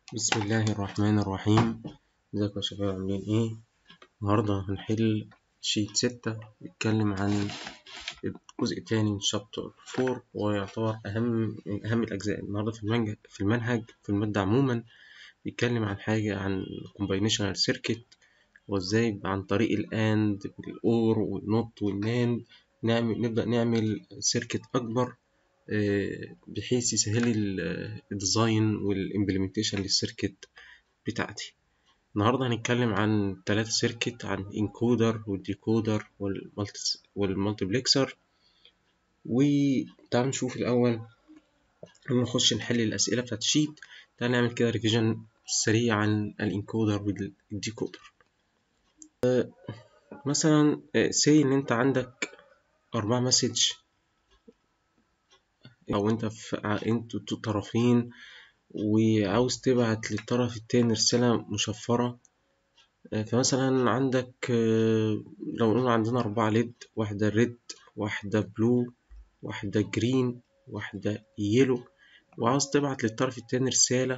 بسم الله الرحمن الرحيم ازيكم يا شباب عاملين ايه النهاردة هنحل شيت ستة بيتكلم عن الجزء التاني من شابتر فور ويعتبر أهم من أهم الأجزاء النهاردة في المنهج في المنهج في المادة عموما بيتكلم عن حاجة عن combinational circuit وازاي عن طريق الأند والأور والنوت والناند نعمل نبدأ نعمل سيركت أكبر بحيث يسهل الديزاين والإمبلمنتيشن للسيركت بتاعتي النهاردة هنتكلم عن ثلاثة سيركت عن انكودر والديكودر والمالتيبلكسر وتعالوا نشوف الأول قبل ما نخش نحل الأسئلة بتاعت الشيت تعالى نعمل كده ريفيجن سريع عن الانكودر والديكودر مثلا سي إن أنت عندك أربعة مسج أو أنت في أنتوا طرفين وعاوز تبعت للطرف التاني رسالة مشفرة فمثلا عندك لو نقول عندنا أربعة ليد واحدة ريد واحدة بلو واحدة جرين واحدة يلو وعاوز تبعت للطرف التاني رسالة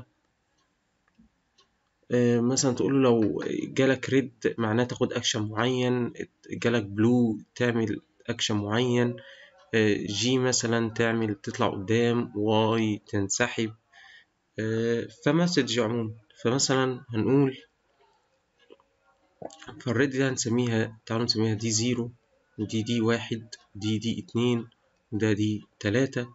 مثلا تقول له لو جالك ريد معناه تاخد أكشن معين جالك بلو تعمل أكشن معين جي مثلا تعمل تطلع قدام واي تنسحب فمسج عموما فمثلا هنقول فالريد ده هنسميها تعالوا نسميها دي زيرو ودي دي واحد دي دي اتنين وده دي تلاتة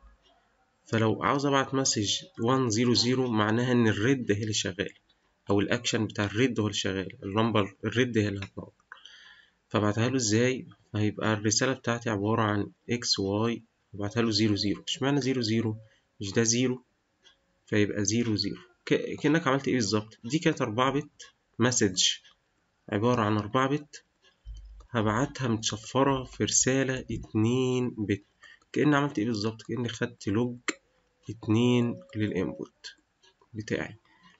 فلو عاوز ابعت مسج وان زيرو زيرو معناها ان الريد هي اللي شغال او الاكشن بتاع الريد هو اللي شغال اللمبة الريد هي اللي هتنور فبعتها له ازاي هيبقى الرسالة بتاعتي عبارة عن اكس واي وبعتها له زيرو زيرو اشمعنى زيرو زيرو مش ده زيرو فيبقى زيرو زيرو كأنك عملت ايه بالظبط دي كانت أربعة بت مسج عبارة عن أربعة بت هبعتها متشفرة في رسالة اتنين بت كأني عملت ايه بالظبط كأني خدت لوج اتنين للإنبوت بتاعي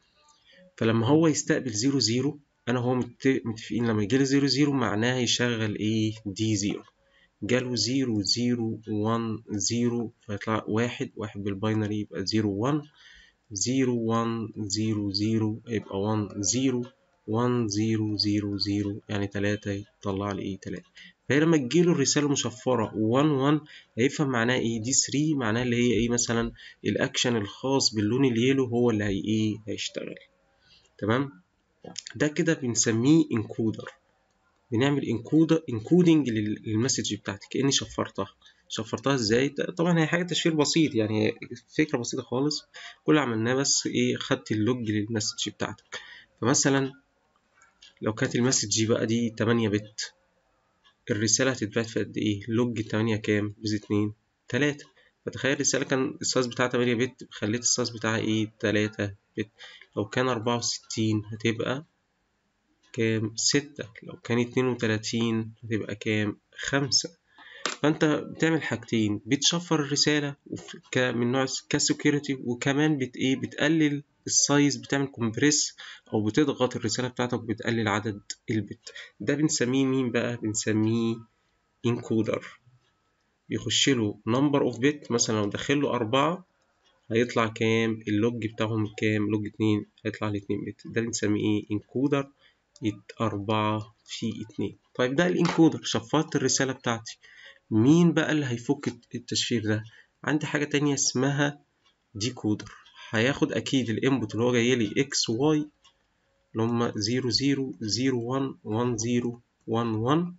فلما هو يستقبل زيرو زيرو أنا هو متفقين لما يجيلي زيرو زيرو معناه يشغل ايه دي زيرو جاله زيرو زيرو وان زيرو فيطلع واحد واحد بالباينري يبقى زيرو وان زيرو وان زيرو زيرو يبقى وان زيرو وان زيرو زيرو زيرو يعني تلاتة يطلع لي ايه تلاتة فهي لما تجيله الرسالة مشفرة وان وان هيفهم معناها ايه دي ثري معناها اللي هي ايه مثلا الأكشن الخاص باللون اليلو هو اللي هي ايه هيشتغل تمام ده كده بنسميه انكودر بنعمل انكودر انكودنج للمسج بتاعتي كأني شفرتها شفرتها ازاي طبعا هي حاجه تشفير بسيط يعني فكره بسيطه خالص كل اللي عملناه بس ايه خدت اللوج للمسج بتاعتك فمثلا لو كانت المسج دي بقى دي 8 بت الرساله هتتبعت في قد ايه لوج 8 كام بز 2 3 فتخيل الرساله كان السايز بتاعها 8 بت خليت السايز بتاعها ايه 3 بت لو كان 64 هتبقى كام ستة لو كان اتنين وتلاتين هتبقى كام خمسة فانت بتعمل حاجتين بتشفر الرسالة من نوع كسكيورتي وكمان بت ايه بتقلل السايز بتعمل كومبريس او بتضغط الرسالة بتاعتك بتقلل عدد البت ده بنسميه مين بقى بنسميه انكودر يخش له نمبر اوف بت مثلا لو داخل له أربعة هيطلع كام اللوج بتاعهم كام لوج اتنين هيطلع لي اتنين بت ده بنسميه ايه انكودر أربعة في اتنين طيب ده الانكودر شفرت الرسالة بتاعتي مين بقى اللي هيفك التشفير ده عندي حاجة تانية اسمها ديكودر هياخد أكيد الانبوت اللي هو جايلي اكس واي اللي هما زيرو زيرو زيرو وان وان زيرو وان وان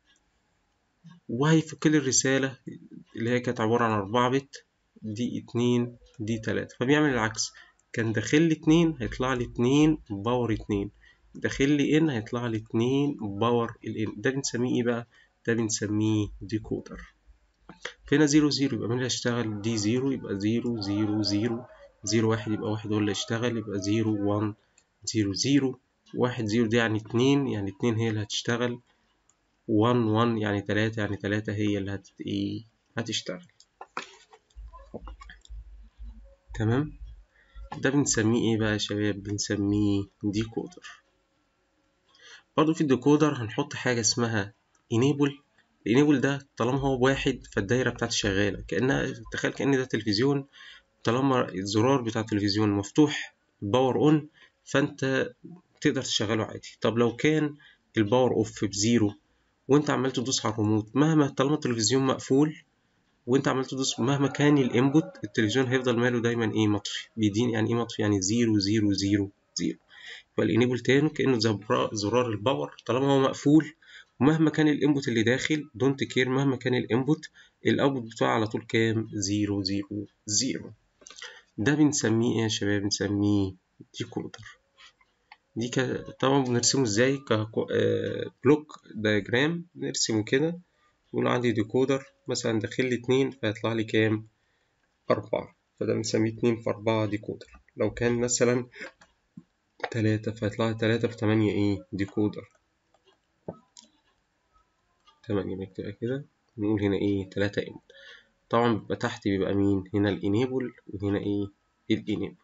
وهيفك لي الرسالة اللي هي كانت عبارة عن أربعة بت دي اتنين دي تلاتة فبيعمل العكس كان داخل لي اتنين هيطلع لي اتنين باور اتنين داخل لي ان هيطلع لي اتنين باور الان ده بنسميه ايه بقى ده بنسميه ديكودر فهنا زيرو زيرو يبقى مين اللي هيشتغل دي زيرو يبقى زيرو زيرو زيرو زيرو واحد يبقى واحد هو اللي هيشتغل يبقى زيرو وان زيرو زيرو واحد زيرو دي يعني اتنين يعني اتنين هي اللي هتشتغل وان وان يعني تلاتة يعني تلاتة هي اللي هت ايه هتشتغل تمام ده بنسميه ايه بقى يا شباب بنسميه ديكودر برضو في الديكودر هنحط حاجة اسمها enable enable ده طالما هو بواحد فالدايرة بتاعتي شغالة كأنها تخيل كأن ده تلفزيون طالما الزرار بتاع التلفزيون مفتوح الباور اون فانت تقدر تشغله عادي طب لو كان الباور اوف بزيرو وانت عمال تدوس على الريموت مهما طالما التلفزيون مقفول وانت عمال تدوس مهما كان الانبوت التلفزيون هيفضل ماله دايما ايه مطفي بيدين يعني ايه مطفي يعني زيرو زيرو زيرو زيرو فالانيبل تاني كانه زرار الباور طالما هو مقفول ومهما كان الانبوت اللي داخل دونت كير مهما كان الانبوت الاوتبوت بتاعه على طول كام زيرو زيرو زيرو ده بنسميه ايه يا شباب بنسميه ديكودر دي ك... طبعا بنرسمه ازاي كبلوك دياجرام نرسمه كده يقول عندي ديكودر مثلا داخل لي اتنين فيطلع لي كام أربعة فده بنسميه اتنين في أربعة ديكودر لو كان مثلا تلاتة فيطلع لي تلاتة في تمانية ايه ديكودر تمانية نكتبها كده نقول هنا ايه تلاتة ام طبعا بيبقى تحت بيبقى مين هنا الانيبل وهنا ايه الانيبل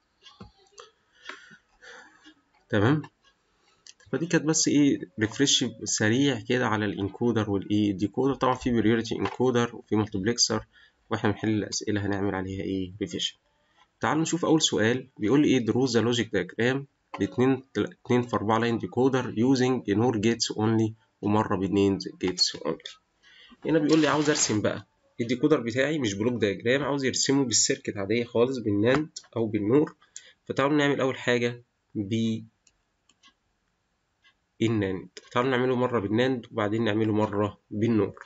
تمام فدي كانت بس ايه ريفرش سريع كده على الانكودر والايه الديكودر طبعا في بريوريتي انكودر وفي مالتيبلكسر واحنا بنحل الاسئله هنعمل عليها ايه ريفيجن تعالوا نشوف اول سؤال بيقول لي ايه درو ذا لوجيك دياجرام لاتنين اتنين في اربعة لاين ديكودر يوزنج نور جيتس اونلي ومره باتنين جيتس اونلي هنا بيقول لي عاوز ارسم بقى الديكودر بتاعي مش بلوك دياجرام عاوز يرسمه بالسيركت عاديه خالص بالناند او بالنور فتعالوا نعمل اول حاجه ب الناند تعالوا نعمله مرة بالناند وبعدين نعمله مرة بالنور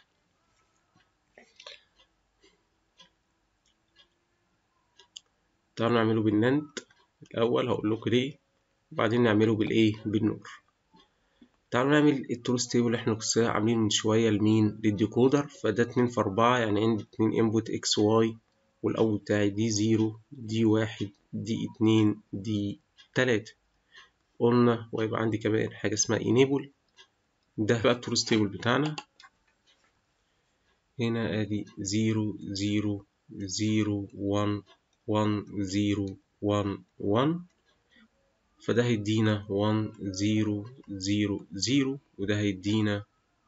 تعالوا نعمله بالناند الأول هقول لكم ليه وبعدين نعمله بالإيه بالنور تعالوا نعمل التروس تيبل اللي احنا كنا عاملين من شوية لمين للديكودر فده اتنين في أربعة يعني عندي اتنين انبوت اكس واي والأول بتاعي دي زيرو دي واحد دي اتنين دي تلاتة قلنا ويبقى عندي كمان حاجة اسمها enable ده بقى التروس تيبل بتاعنا هنا ادي زيرو زيرو زيرو وان وان زيرو وان وان فده هيدينا وان زيرو زيرو زيرو وده هيدينا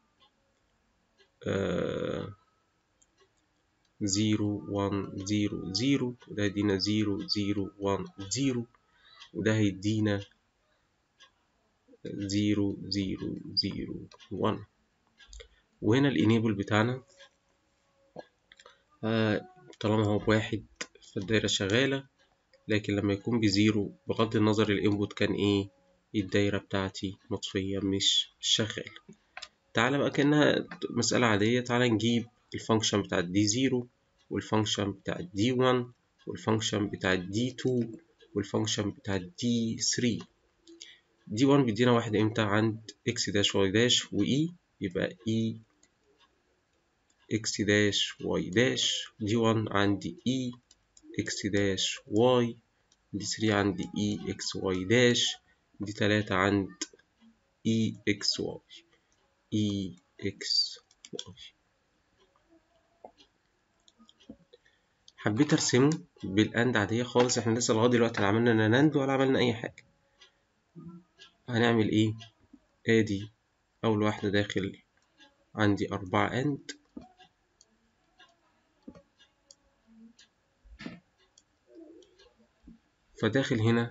زيرو وان زيرو زيرو وده هيدينا زيرو زيرو وان زيرو وده هيدينا زيرو زيرو زيرو وان وهنا الانيبل بتاعنا آه طالما هو بواحد فالدايرة شغالة لكن لما يكون بزيرو بغض النظر الانبوت كان ايه الدايرة بتاعتي مطفية مش شغالة تعالى بقى كأنها مسألة عادية تعالى نجيب الفانكشن بتاع دي زيرو والفانكشن بتاع دي وان والفانكشن بتاع دي تو والفانكشن بتاع دي ثري دي 1 بيدينا واحد امتى عند اكس داش واي داش واي يبقى اي اكس داش واي داش دي 1 عندي اي اكس داش واي دي 3 عندي اي اكس واي داش دي 3 عند اي اكس واي اي اكس واي حبيت ارسمه بالاند عاديه خالص احنا لسه لغايه دلوقتي لا عملنا ناند ولا عملنا اي حاجه هنعمل ايه ادي اول واحدة داخل عندي اربعة اند فداخل هنا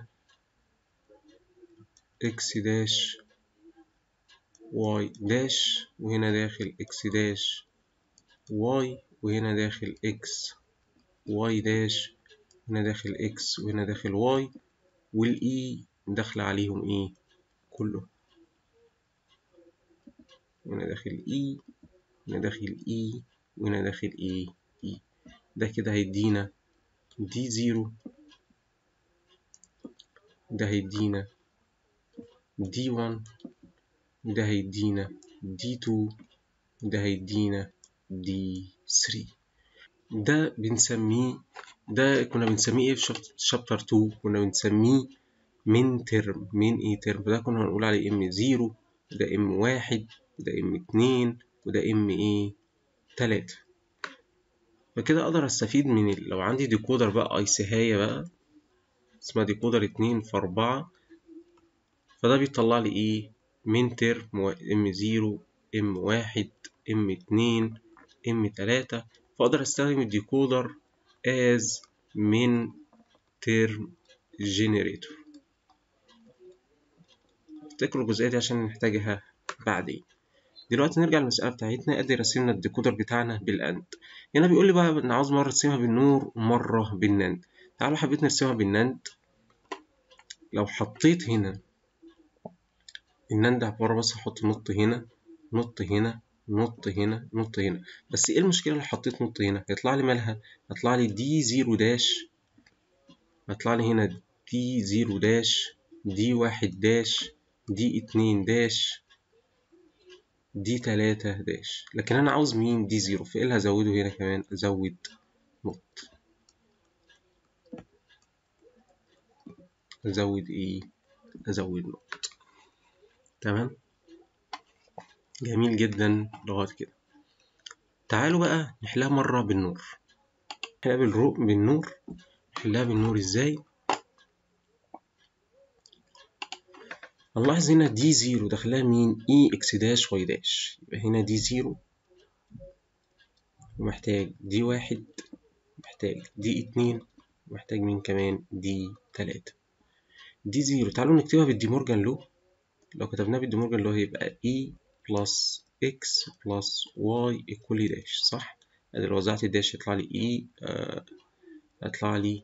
اكس داش واي داش وهنا داخل اكس داش واي وهنا داخل اكس واي داش هنا داخل اكس وهنا داخل واي والاي داخل عليهم ايه كله هنا داخل اي هنا داخل اي وهنا داخل ايه اي ده كده هيدينا دي زيرو ده هيدينا دي وان ده هيدينا دي تو ده هيدينا دي ثري ده بنسميه ده كنا بنسميه ايه في شابتر 2 كنا بنسميه من ترم من ايه ترم فده كنا هنقول عليه ام زيرو وده ام واحد وده ام اتنين وده ام ايه تلاتة فكده اقدر استفيد من ال... لو عندي ديكودر بقى ايسهاية بقى اسمها ديكودر اتنين في اربعة فده بيطلع لي ايه من ترم ام زيرو ام واحد ام اتنين ام تلاتة فاقدر استخدم الديكودر as من ترم جنريتور افتكروا الجزئية دي عشان نحتاجها بعدين دلوقتي نرجع للمسألة بتاعتنا ادي رسمنا الديكودر بتاعنا بالاند هنا بيقول لي بقى انا عاوز مرة ارسمها بالنور ومرة بالناند تعالوا حبيت نرسمها بالناند لو حطيت هنا الناند عبارة بس هحط نط هنا نط هنا نط هنا نط هنا بس ايه المشكلة لو حطيت نط هنا هيطلع لي مالها هيطلع لي دي زيرو داش هيطلع لي هنا دي زيرو داش دي واحد داش دي اتنين داش دي تلاتة داش لكن أنا عاوز مين دي زيرو فإيه اللي هزوده هنا كمان أزود نوت أزود إيه أزود نوت تمام جميل جدا لغاية كده تعالوا بقى نحلها مرة بالنور نحلها بالرو بالنور نحلها بالنور إزاي هنلاحظ هنا دي زيرو داخلها مين اي اكس داش واي داش يبقى هنا دي زيرو ومحتاج دي واحد محتاج دي اتنين ومحتاج مين كمان دي تلاتة دي زيرو تعالوا نكتبها بالدي مورجان لو لو كتبناها بالدي مورجان لو هيبقى اي بلس اكس بلس واي ايكوالي داش صح ادي لو وزعت الداش يطلع لي اي آه يطلع لي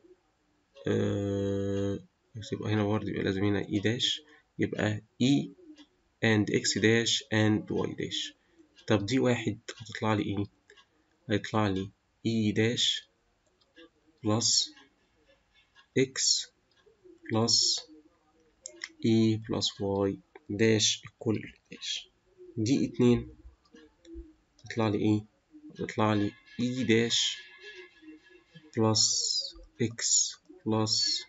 آه يبقى هنا برضه يبقى لازم هنا اي داش يبقى e and x dash and y dash طب دي واحد هتطلع لي ايه هيطلع لي e dash plus x plus e plus y dash equal dash دي اتنين هتطلع لي ايه هتطلع لي e dash plus x plus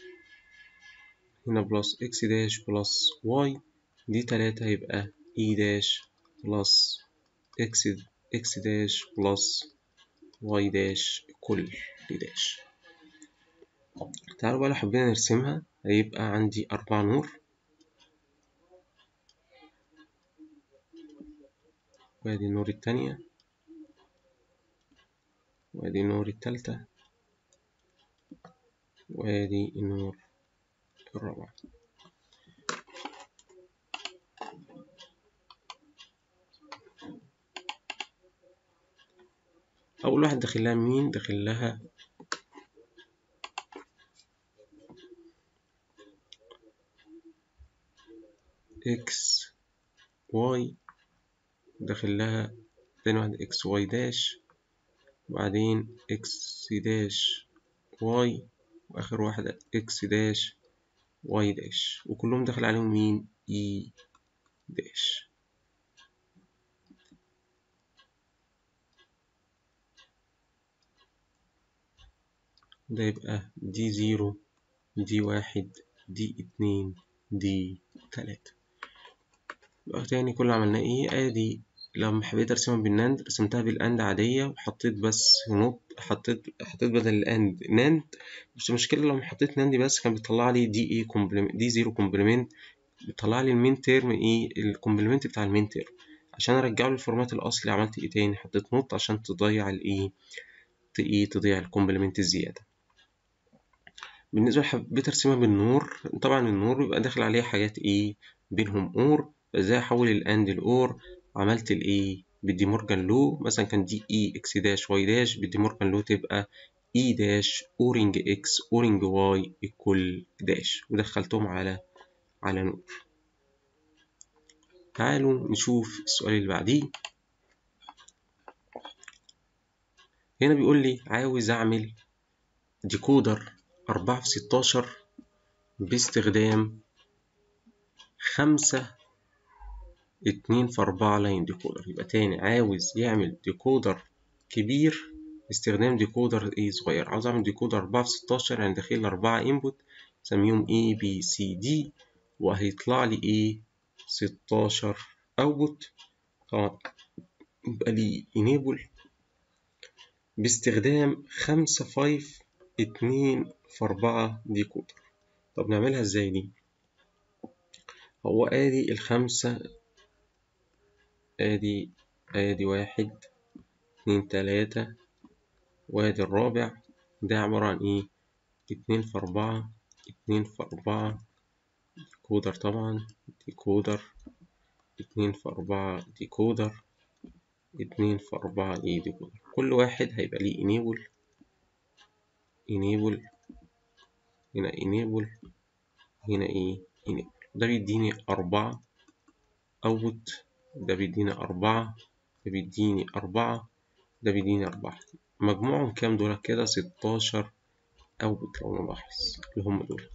هنا بلس اكس داش بلس واي دي تلاتة هيبقى اي داش بلس اكس اكس داش بلس واي داش كل داش تعالوا بقى لو حبينا نرسمها هيبقى عندي أربع نور وادي النور التانية وادي النور التالتة وادي النور الرابعة أول واحد داخل لها مين داخل لها إكس واي داخل لها تاني واحدة إكس واي داش وبعدين إكس داش واي وآخر واحدة إكس داش واي داش وكلهم داخل عليهم مين اي داش ده يبقى دي زيرو دي واحد دي اتنين دي تلاتة يبقى تاني كل اللي عملناه ايه ادي لما حبيت ارسمها بالناند رسمتها بالاند عادية وحطيت بس نوت حطيت حطيت بدل الاند ناند بس المشكلة لما حطيت ناند بس كان بيطلع لي دي ايه كومبلمنت دي زيرو كومبلمنت بيطلع لي المين تيرم ايه الكومبلمنت بتاع المين تيرم عشان ارجعه للفورمات الاصلي عملت ايه تاني حطيت نوت عشان تضيع الايه ايه تضيع الكومبلمنت الزيادة بالنسبة حبيت ارسمها بالنور طبعا النور بيبقى داخل عليه حاجات ايه بينهم اور فازاي احول الاند لاور عملت الايه بالدي مورجان لو مثلا كان دي اي اكس داش واي داش بالدي مورجان لو تبقى اي داش اورنج اكس اورنج واي ايكوال داش ودخلتهم على على نور تعالوا نشوف السؤال اللي بعديه هنا بيقول لي عاوز اعمل ديكودر أربعة في ستاشر باستخدام خمسة اتنين في أربعة لاين ديكودر يبقى تاني عاوز يعمل ديكودر كبير باستخدام ديكودر ايه صغير عاوز اعمل ديكودر أربعة في ستاشر يعني داخل أربعة انبوت سميهم A B C D وهيطلع لي ايه ستاشر اوتبوت طبعا يبقى لي enable باستخدام خمسة فايف اتنين في أربعة ديكودر طب نعملها ازاي دي هو ادي الخمسة ادي ادي واحد اتنين تلاتة وادي الرابع ده عبارة عن ايه اتنين في أربعة اتنين في أربعة ديكودر طبعا ديكودر اتنين في أربعة ديكودر اتنين في أربعة ايه ديكودر كل واحد هيبقى ليه enable enable هنا enable هنا ايه enable ده بيديني أربعة output ده بيديني أربعة ده بيديني أربعة ده بيديني أربعة مجموعهم كام دول كده ستاشر output لو نلاحظ اللي هم دول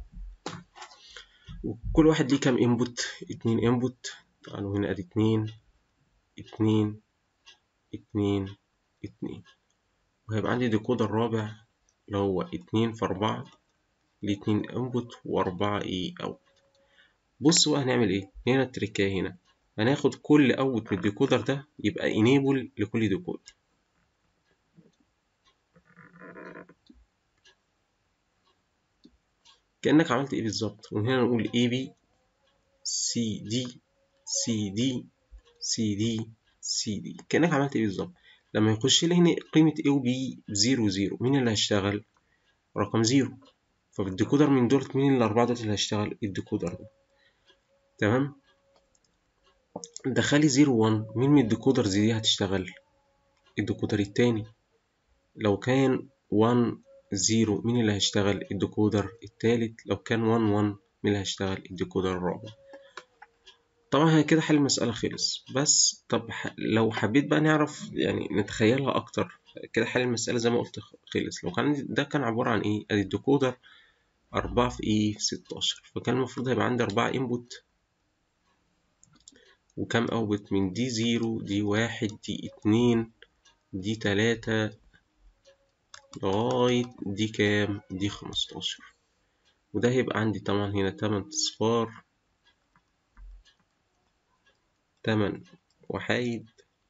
وكل واحد ليه كام انبوت اتنين انبوت تعالوا هنا ادي اتنين اتنين اتنين اتنين وهيبقى عندي ديكودر رابع اللي هو اتنين في أربعة ليه اتنين انبوت وأربعة ايه اوت بص بقى هنعمل ايه هنا التركاية هنا هناخد كل اوت من الديكودر ده يبقى enable لكل ديكودر كأنك عملت ايه بالظبط ومن هنا نقول اي بي سي دي سي دي سي دي سي دي كأنك عملت ايه بالظبط لما يخش لي هنا قيمة A و B زيرو زيرو مين اللي هيشتغل؟ رقم زيرو ففي الديكودر من دول مين الأربعة دول اللي هيشتغل؟ الديكودر ده تمام دخلي زيرو وان مين من الديكودرز دي هتشتغل؟ الديكودر التاني لو كان وان زيرو مين اللي هيشتغل؟ الديكودر التالت لو كان وان وان مين اللي هيشتغل؟ الديكودر الرابع طبعا هي كده حل المسألة خلص بس طب لو حبيت بقى نعرف يعني نتخيلها أكتر كده حل المسألة زي ما قلت خلص لو كان ده كان عبارة عن إيه؟ أدي الديكودر أربعة في إيه؟ في ستاشر فكان المفروض هيبقى عندي أربعة إنبوت وكام أوتبوت من دي زيرو دي واحد دي اتنين دي تلاتة لغاية دي كام؟ دي خمستاشر وده هيبقى عندي طبعا هنا تمن أصفار تمن وحايد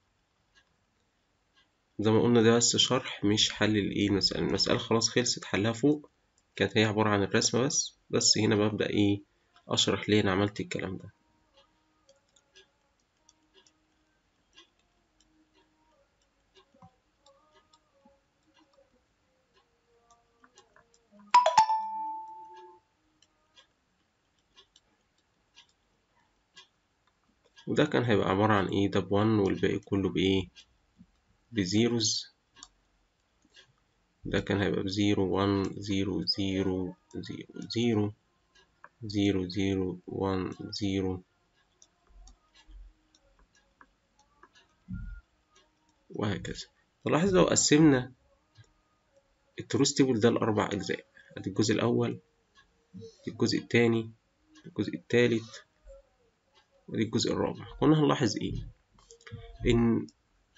زي ما قلنا ده بس شرح مش حل الايه المسألة المسألة خلاص خلصت حلها فوق كانت هي عبارة عن الرسمة بس بس هنا ببدأ ايه أشرح ليه أنا عملت الكلام ده وده كان هيبقى عبارة عن ايه ده بوان والباقي كله بايه بزيروز ده كان هيبقى بزيرو وان زيرو زيرو زيرو زيرو زيرو زيرو وان زيرو وهكذا نلاحظ لو قسمنا التروس تيبل ده لأربع أجزاء أدي الجزء الأول الجزء التاني الجزء التالت ودي الجزء الرابع كنا هنلاحظ ايه ان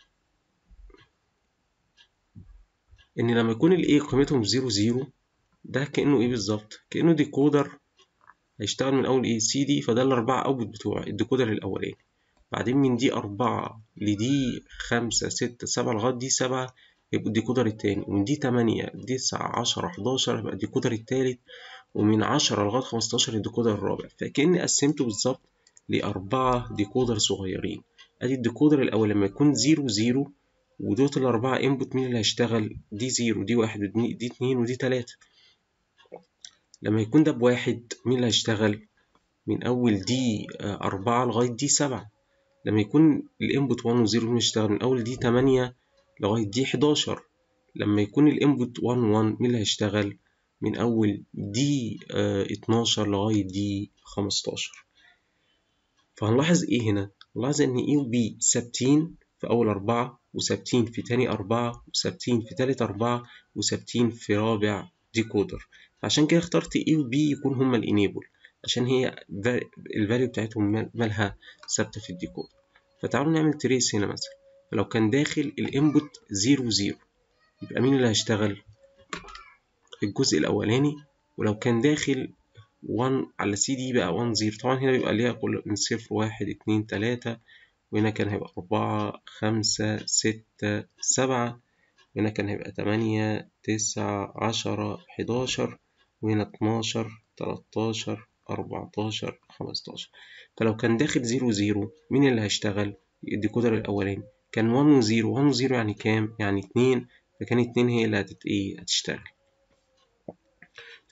ان لما يكون الايه قيمتهم زيرو زيرو ده كانه ايه بالظبط كانه ديكودر هيشتغل من اول ايه سي دي فده الاربعه اوتبوت بتوع الديكودر الاولاني بعدين من دي أربعة لدي خمسة ستة سبعة لغاية دي سبعة يبقى الديكودر التاني ومن دي تمانية تسعة عشرة حداشر يبقى الديكودر التالت ومن عشرة لغاية خمستاشر الديكودر الرابع فكأني قسمته بالظبط لأربعة ديكودر صغيرين أدي الديكودر الأول لما يكون زيرو زيرو ودوت الأربعة انبوت مين اللي هيشتغل دي زيرو دي واحد ودي اتنين ودي تلاتة لما يكون ده بواحد مين اللي هيشتغل من أول دي أربعة لغاية دي سبعة لما يكون الانبوت وان وزيرو مين هيشتغل من أول دي تمانية لغاية دي حداشر لما يكون الانبوت وان وان مين اللي هيشتغل من أول دي اتناشر لغاية دي خمستاشر فهنلاحظ ايه هنا نلاحظ ان اي وبي ثابتين في اول اربعة وثابتين في تاني اربعة وثابتين في تالت اربعة وثابتين في رابع ديكودر عشان كده اخترت اي وبي يكون هما الانيبل عشان هي الفاليو بتاعتهم مالها ثابتة في الديكودر فتعالوا نعمل تريس هنا مثلا فلو كان داخل الانبوت زيرو زيرو يبقى مين اللي هيشتغل الجزء الاولاني ولو كان داخل 1 على سي دي بقى 1 0 طبعا هنا بيبقى ليها كل من صفر واحد اتنين تلاتة وهنا كان هيبقى أربعة خمسة ستة سبعة وهنا كان هيبقى تمانية تسعة عشرة حداشر وهنا اتناشر تلاتاشر أربعتاشر خمستاشر فلو كان داخل زيرو زيرو مين اللي هيشتغل؟ الديكودر الأولاني كان 1 وزيرو 1 وزيرو يعني كام؟ يعني اتنين فكان اتنين هي اللي هتت ايه هتشتغل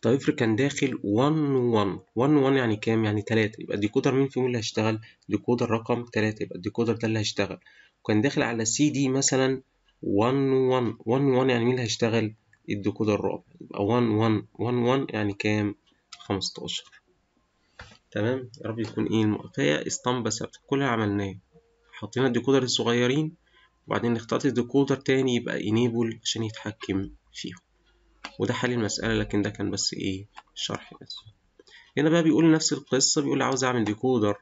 طب افرض كان داخل 1 1 1 1 يعني كام يعني 3 يبقى الديكودر مين فيهم اللي هيشتغل ديكودر رقم 3 يبقى الديكودر ده اللي هيشتغل وكان داخل على سي دي مثلا 1 1 1 1 يعني مين اللي هيشتغل الديكودر الرابع يبقى 1 1 1 1 يعني كام 15 تمام يا رب يكون ايه فهي اسطمبة ثابتة كل اللي عملناه حطينا الديكودر الصغيرين وبعدين نختار ديكودر تاني يبقى انيبل عشان يتحكم فيهم وده حل المسألة لكن ده كان بس ايه شرح بس هنا بقى بيقول نفس القصة بيقول عاوز اعمل ديكودر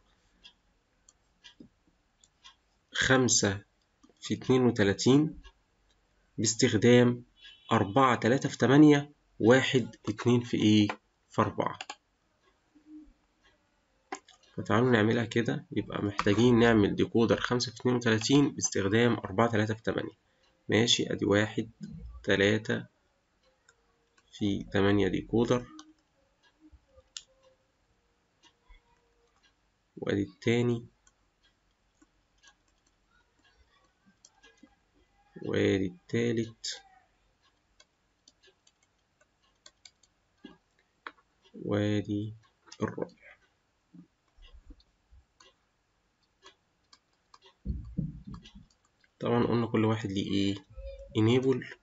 خمسة في اتنين وتلاتين باستخدام أربعة تلاتة في تمانية واحد اتنين في ايه في أربعة فتعالوا نعملها كده يبقى محتاجين نعمل ديكودر خمسة في اتنين وتلاتين باستخدام أربعة تلاتة في تمانية ماشي أدي واحد تلاتة في تمانية ديكودر وأدي التاني وأدي التالت وأدي الرابع طبعا قلنا كل واحد ليه ايه enable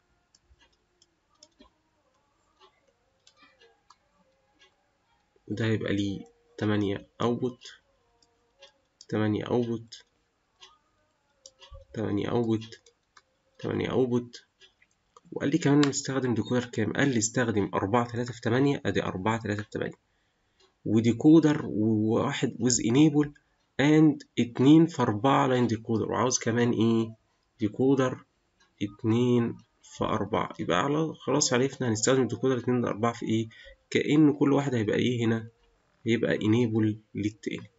وده هيبقى ليه تمانية اوتبوت تمانية اوتبوت تمانية اوتبوت تمانية اوتبوت وقال لي كمان نستخدم ديكودر كام قال لي استخدم أربعة تلاتة في تمانية ادي أربعة تلاتة في تمانية وديكودر وواحد with enable and اتنين في أربعة لاين ديكودر وعاوز كمان ايه ديكودر اتنين في أربعة يبقى على خلاص عرفنا هنستخدم ديكودر اتنين في أربعة في ايه كأن كل واحد هيبقى ايه هنا هيبقى enable للتاني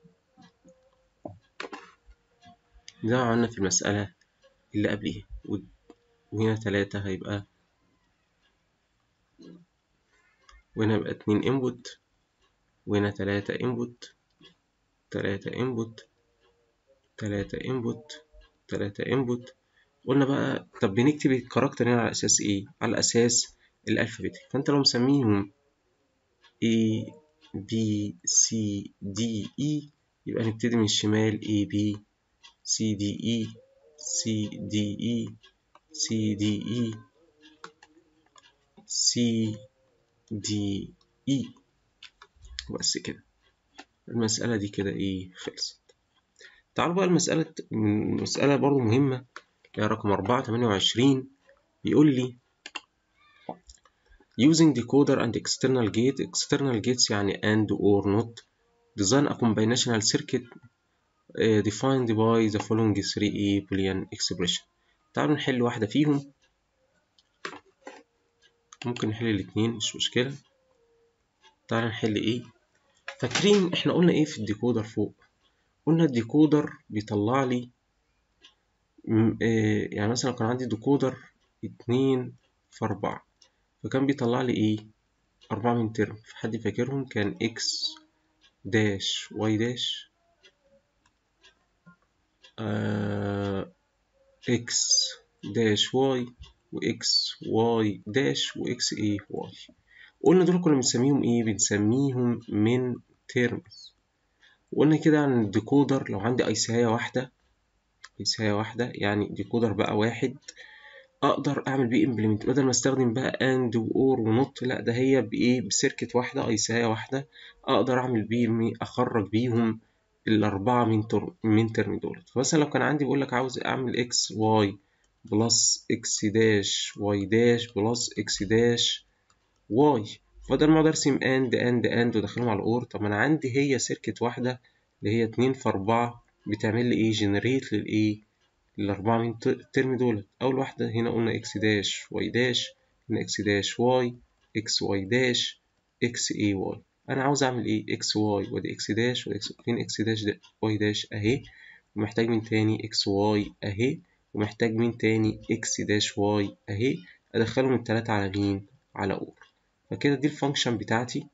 ده عملنا في المسألة اللي قبليها وهنا تلاتة هيبقى وهنا يبقى اتنين input وهنا تلاتة input تلاتة input تلاتة input تلاتة input قلنا بقى طب بنكتب الكاركتر هنا على أساس إيه؟ على أساس الألفابيت فأنت لو مسميهم A B C D E يبقى نبتدي من الشمال A B C D E C D E C D E C D E بس كده المسألة دي كده إيه خلصت تعالوا بقى المسألة مسألة برضو مهمة اللي هي رقم أربعة تمانية وعشرين بيقول لي using decoder and external gate external gates يعني and or not design a combinational circuit uh, defined by the following three boolean expression تعالوا نحل واحدة فيهم ممكن نحل الاتنين مش مشكلة تعالوا نحل ايه فاكرين احنا قلنا ايه في الديكودر فوق قلنا الديكودر بيطلع لي إيه يعني مثلا كان عندي ديكودر اتنين في أربعة فكان بيطلع لي ايه أربعة من ترم في حد فاكرهم كان إكس داش واي داش آه إكس داش واي وإكس واي داش وإكس إيه واي قلنا دول كنا بنسميهم إيه بنسميهم من تيرمز وقلنا كده عن الديكودر لو عندي أيساية واحدة أيساية واحدة يعني ديكودر بقى واحد أقدر أعمل بيه إمبلمنت بدل ما أستخدم بقى أند وأور ونوت لأ ده هي بإيه بسيركت واحدة أيساية واحدة أقدر أعمل بيه أخرج بيهم الأربعة من ترم من ترم دولت فمثلا لو كان عندي بقول لك عاوز أعمل إكس واي بلس إكس داش واي داش بلس إكس داش واي بدل ما أقدر أرسم أند أند أند وأدخلهم على الأور طب أنا عندي هي سيركت واحدة اللي هي اتنين في أربعة بتعمل لي إيه جنريت للإيه الأربعة من الترم دولت أول واحدة هنا قلنا إكس داش واي داش هنا إكس داش واي إكس واي داش إكس إيه واي أنا عاوز أعمل إيه إكس واي وأدي إكس داش وأدي إكس فين إكس داش ده واي داش أهي ومحتاج من تاني إكس واي أهي ومحتاج من تاني إكس داش واي أهي أدخلهم التلاتة على مين على أور فكده دي الفانكشن بتاعتي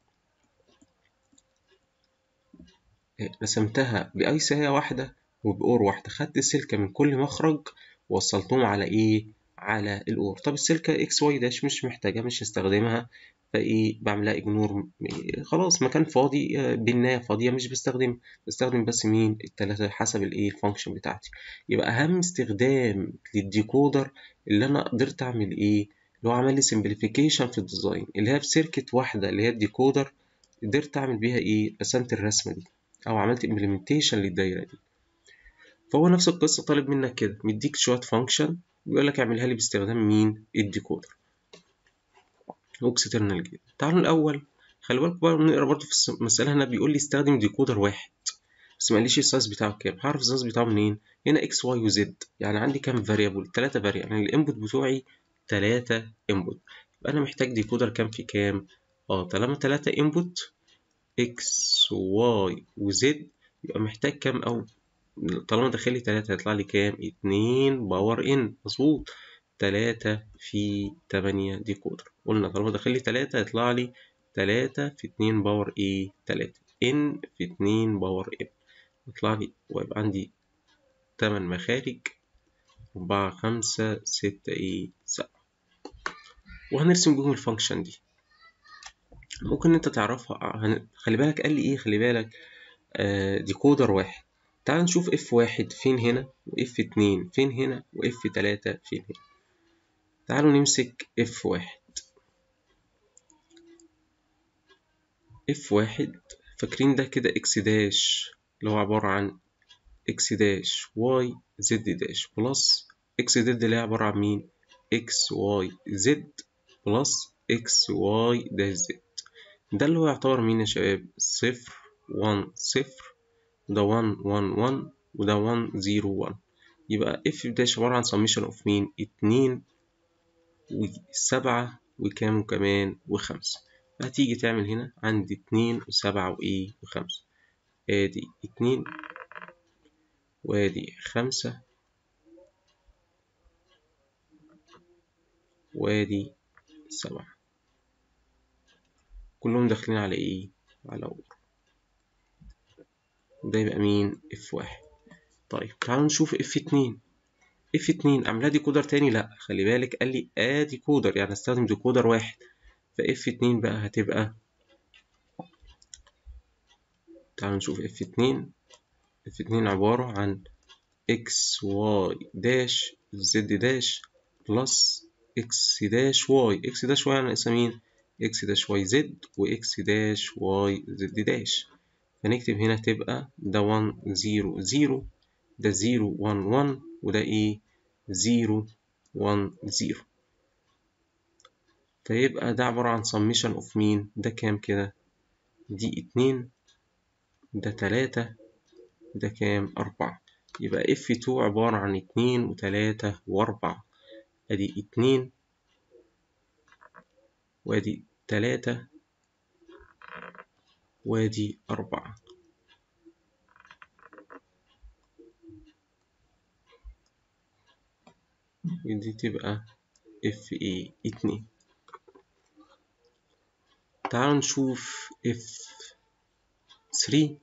رسمتها بأي ساية واحدة وبأور واحدة خدت السلكة من كل مخرج ووصلتهم على إيه على الأور طب السلكة اكس واي داش مش محتاجة مش هستخدمها فايه بعملها اجنور خلاص مكان فاضي آه، بناية فاضية مش بستخدم بستخدم بس مين التلاتة حسب الايه الفانكشن بتاعتي يبقى أهم استخدام للديكودر اللي أنا قدرت أعمل ايه اللي هو عمل لي سمبليفيكيشن في الديزاين اللي هي في سيركت واحدة اللي هي الديكودر قدرت أعمل بيها ايه رسمت الرسمة دي أو عملت امبلمنتيشن للدايرة دي فهو نفس القصة طالب منك كده مديك شوية فانكشن بيقول لك اعملها لي باستخدام مين الديكودر واكسترنال جيت تعالوا الاول خلي بالكم بقى نقرا برضه في المساله هنا بيقول لي استخدم ديكودر واحد بس ما قاليش السايز بتاعه كام هعرف السايز بتاعه منين هنا اكس واي وزد يعني عندي كام فاريبل ثلاثة فاريبل يعني الانبوت بتوعي ثلاثة انبوت يبقى انا محتاج ديكودر كام في كام اه طالما ثلاثة انبوت اكس واي وزد يبقى محتاج كام او طالما داخل لي تلاتة هيطلع لي كام اتنين باور ان مظبوط تلاتة في تمانية ديكودر قلنا طالما داخل لي تلاتة هيطلع لي تلاتة في اتنين باور ايه تلاتة ان في اتنين باور ان يطلع لي ويبقى عندي تمن مخارج أربعة خمسة ستة ايه سبعة وهنرسم بيهم الفانكشن دي ممكن انت تعرفها خلي بالك قال لي ايه خلي بالك آه ديكودر واحد تعال نشوف اف واحد فين هنا واف اتنين فين هنا واف تلاتة فين هنا تعالوا نمسك اف واحد اف واحد فاكرين ده كده اكس داش اللي هو عبارة عن اكس داش واي زد داش بلس اكس زد اللي هي عبارة عن مين اكس واي زد بلس اكس واي داش زد ده اللي هو يعتبر مين يا شباب صفر وان صفر وده 1 1 1 وده 1 0 1 يبقى اف داش عبارة عن summation اوف مين اتنين وسبعة وكام كمان وخمسة هتيجي تعمل هنا عندي اتنين وسبعة وايه وخمسة ادي اتنين وادي خمسة وادي سبعة كلهم داخلين على ايه على اور ده يبقى مين اف واحد طيب تعالوا نشوف اف اتنين اف اتنين اعملها ديكودر تاني لا خلي بالك قال لي اه ديكودر يعني استخدم ديكودر واحد فاف اتنين بقى هتبقى تعالوا نشوف اف اتنين اف اتنين عبارة عن اكس واي داش زد داش بلس اكس داش واي اكس داش واي يعني اسمين اكس داش واي زد واكس داش واي زد داش فنكتب هنا تبقى ده 1 0 0 ده 0 1 1 وده ايه 0 1 0 فيبقى ده عبارة عن summation of مين ده كام كده دي اتنين ده تلاتة ده كام أربعة يبقى F2 عبارة عن اتنين وتلاتة وأربعة أدي اتنين وأدي تلاتة وادي أربعة دي تبقى اف اي اتنين تعالوا نشوف اف ثري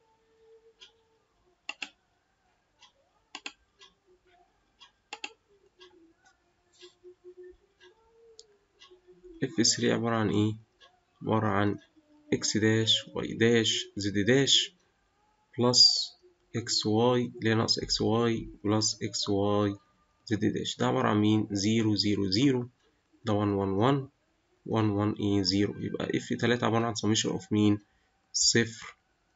اف ثري عبارة عن ايه عبارة عن اكس داش واي داش زد داش بلس اكس واي اللي هي ناقص اكس واي بلس اكس واي زد داش ده عبارة عن مين زيرو زيرو زيرو ده ون ون ون ون ون ايه زيرو يبقى اف تلاتة عبارة عن سميشن اوف مين صفر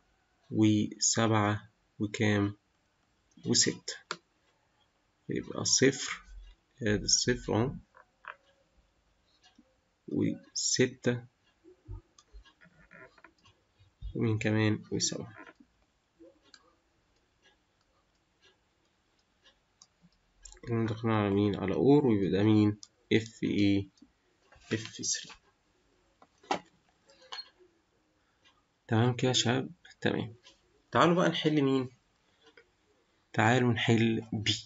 وسبعة وكام وستة يبقى صفر ادي الصفر اهو وستة ومين كمان وسبعة كنا دخلنا على مين على اور ويبقى ده مين اف ايه اف 3 تمام كده يا شباب تمام تعالوا بقى نحل مين تعالوا نحل بي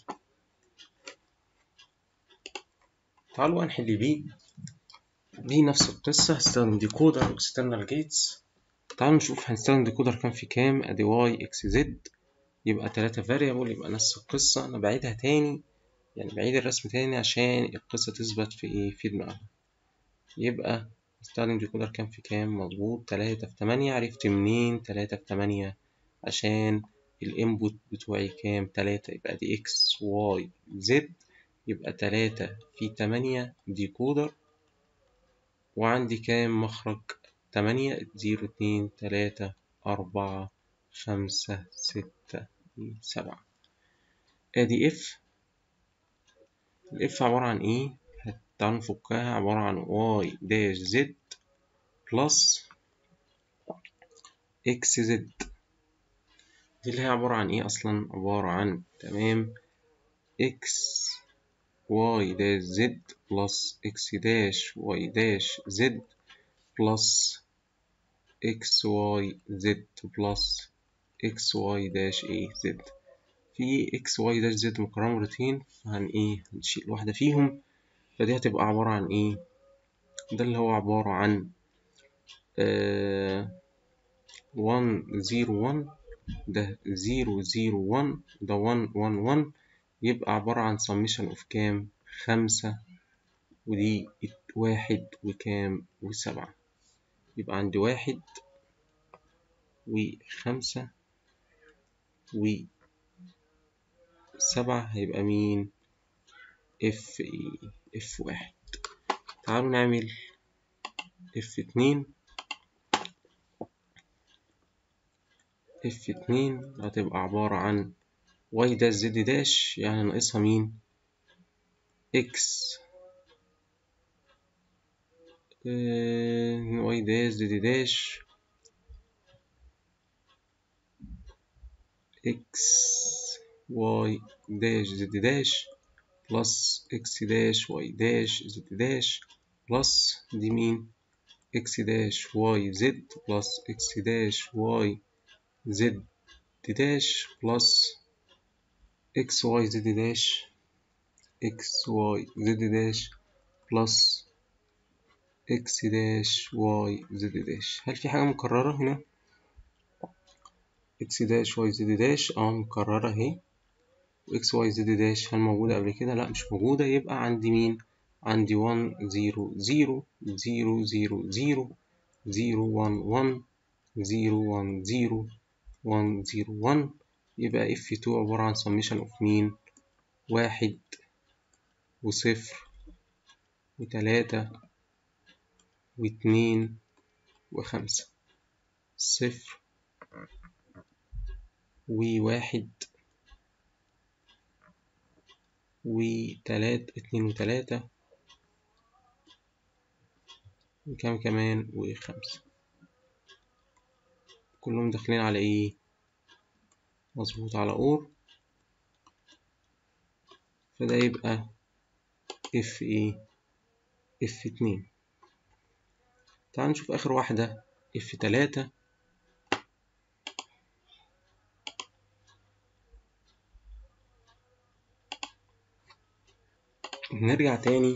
تعالوا بقى نحل بي بي نفس القصة هستخدم ديكودر واكسترنال جيتس تعالوا نشوف هنستخدم ديكودر كام في كام ادي واي اكس زد يبقى تلاتة فاريبل يبقى نفس القصة انا بعيدها تاني يعني بعيد الرسم تاني عشان القصة تثبت في ايه في دماغنا يبقى نستخدم ديكودر كام في كام مظبوط تلاتة في تمانية عرفت منين تلاتة في تمانية عشان الانبوت بتوعي كام تلاتة يبقى دي اكس واي زد يبقى تلاتة في تمانية ديكودر وعندي كام مخرج تمانية زيرو اتنين تلاتة أربعة خمسة ستة سبعة ادي اف الاف عبارة عن ايه تعالوا نفكها عبارة عن واي داش زد بلس اكس زد دي اللي هي عبارة عن ايه اصلا عبارة عن تمام اكس واي داش زد بلس اكس داش واي داش زد بلس اكس واي زد بلس اكس واي داش ايه زد في اكس واي داش زد مكررة مرتين فهن ايه هنشيل واحدة فيهم فدي هتبقى عبارة عن ايه ده اللي هو عبارة عن ون زيرو ون ده زيرو زيرو ون ده ون ون ون يبقى عبارة عن summation of كام خمسة ودي واحد وكام وسبعة يبقى عندي واحد وخمسة وسبعة هيبقى مين اف ايه اف واحد تعالوا نعمل اف اتنين اف اتنين هتبقى عبارة عن واي داش زد داش يعني ناقصها مين اكس واي داش زد داش اكس واي داش زد داش بلس اكس داش واي داش زد داش بلس دي مين اكس داش واي زد بلس اكس داش واي زد داش بلس اكس واي زد داش اكس واي زد داش بلس اكس داش واي زد داش هل في حاجة مكررة هنا؟ اكس داش واي زد داش اه مكررة اهي واكس واي زد داش هل موجودة قبل كده؟ لأ مش موجودة يبقى عندي مين؟ عندي ون زيرو زيرو زيرو زيرو زيرو زيرو ون ون زيرو ون زيرو ون زيرو ون يبقى اف تو عبارة عن summation اوف مين؟ واحد وصفر وتلاتة واتنين وخمسة صفر وواحد وتلاتة اتنين وتلاتة وكام كمان وخمسة كلهم داخلين على ايه مظبوط على اور فده يبقى اف ايه اف اتنين تعال نشوف اخر واحدة اف تلاتة نرجع تاني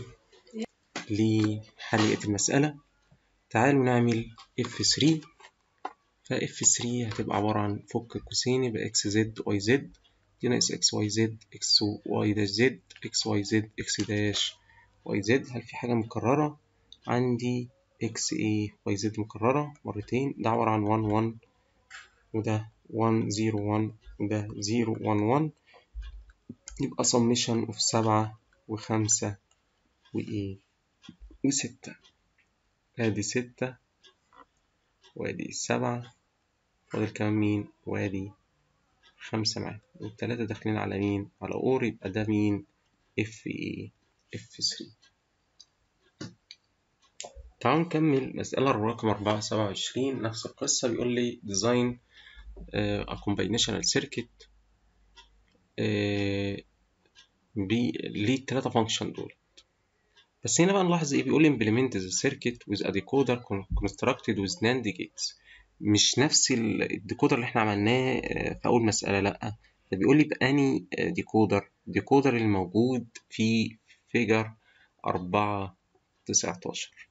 لحلقة المسألة تعالوا نعمل F3 ف F3 هتبقى عبارة عن فك قوسين يبقى x z y z دي ناقص x y z x y داش z x y z x داش y z هل في حاجة مكررة؟ عندي x a y z مكررة مرتين ده عبارة عن 1 1 وده 1 0 1 وده 0 1 1 يبقى summation of سبعة وخمسة وإيه وستة أدي ستة وأدي سبعة فاضل كمان مين وأدي خمسة معانا والتلاتة داخلين على مين على أور يبقى ده مين اف ايه اف 3 تعالوا نكمل مسألة الرقم أربعة سبعة وعشرين نفس القصة بيقول لي design a combinational circuit للتلاتة فانكشن دول بس هنا بقى نلاحظ ايه بيقول implement the circuit with a decoder constructed with NAND gates مش نفس الديكودر اللي احنا عملناه في أول مسألة لأ ده بيقول لي بأني ديكودر ديكودر الموجود في فيجر أربعة تسعتاشر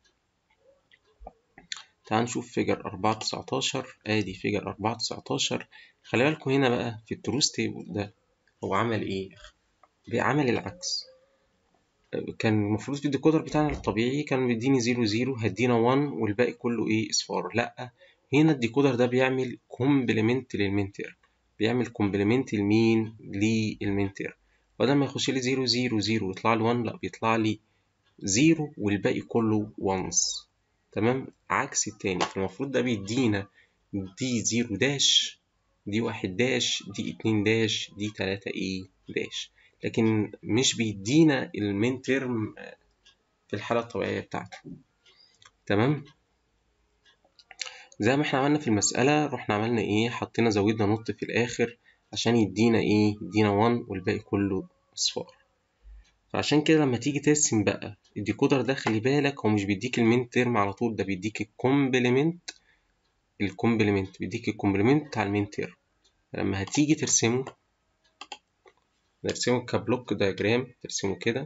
تعال نشوف فيجر أربعة تسعتاشر آدي فيجر أربعة تسعتاشر خلي بالكوا هنا بقى في التروس تيبل ده هو عمل إيه؟ بعمل العكس كان المفروض في الديكودر بتاعنا الطبيعي كان بيديني زيرو زيرو هدينا 1 والباقي كله ايه اصفار لا هنا الديكودر ده بيعمل كومبلمنت للمنتر بيعمل كومبلمنت لمين للمنتر بدل ما يخش لي زيرو زيرو زيرو ويطلع لي 1 لا بيطلع لي زيرو والباقي كله وانز تمام عكس التاني فالمفروض ده بيدينا دي زيرو داش دي واحد داش دي اتنين داش دي تلاتة ايه داش لكن مش بيدينا المين ترم في الحالة الطبيعية بتاعته تمام زي ما احنا عملنا في المسألة رحنا عملنا ايه حطينا زودنا نط في الآخر عشان يدينا ايه يدينا 1 والباقي كله أصفار فعشان كده لما تيجي ترسم بقى الديكودر ده خلي بالك هو مش بيديك المين ترم على طول ده بيديك الكومبلمنت الكومبلمنت بيديك الكومبلمنت بتاع المين ترم لما هتيجي ترسمه نرسمه كبلوك دياجرام ترسمه كده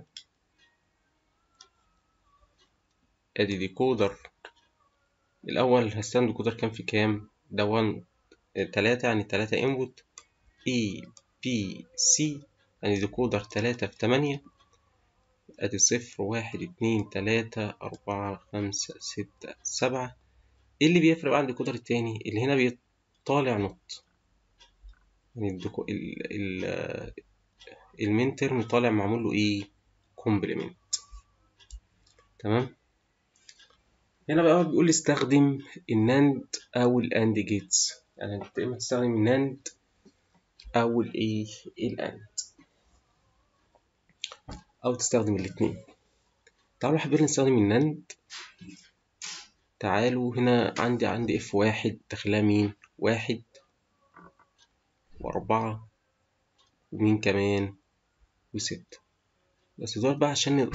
ادي ديكودر الاول هستخدم ديكودر كام في كام ده 1 تلاتة يعني تلاتة انبوت اي بي سي يعني ديكودر تلاتة في تمانية ادي صفر واحد اتنين تلاتة أربعة خمسة ستة سبعة ايه اللي بيفرق بقى عن الديكودر التاني اللي هنا بيطالع نط يعني الديكو ال ال المين ترم طالع معمول له ايه كومبلمنت تمام هنا بقى بيقول لي استخدم الناند او الاند جيتس يعني انت اما تستخدم الناند او الايه الاند او تستخدم الاثنين تعالوا حابين نستخدم الناند تعالوا هنا عندي عندي اف واحد داخلها مين واحد واربعة ومين كمان وستة بس دول بقى عشان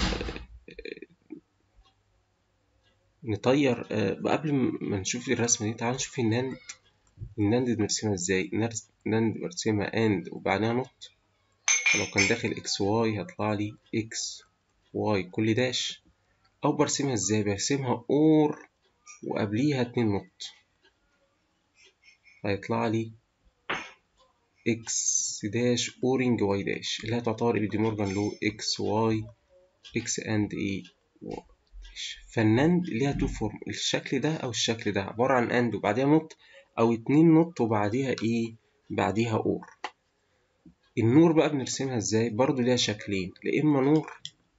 نطير قبل ما نشوف الرسمة دي تعال نشوف الناند الناند بنرسمها ازاي الناند برسمها اند وبعدها نوت لو كان داخل اكس واي هيطلع لي اكس واي كل داش او برسمها ازاي برسمها اور وقبليها اتنين نوت هيطلع لي اكس داش اورنج واي داش اللي هي تعتبر اللي دي مورجان لو اكس واي اكس اند اي فالناند ليها تو فورم الشكل ده او الشكل ده عبارة عن اند وبعديها نوت او اتنين نوت وبعديها ايه بعديها اور النور بقى بنرسمها ازاي برضو ليها شكلين لا اما نور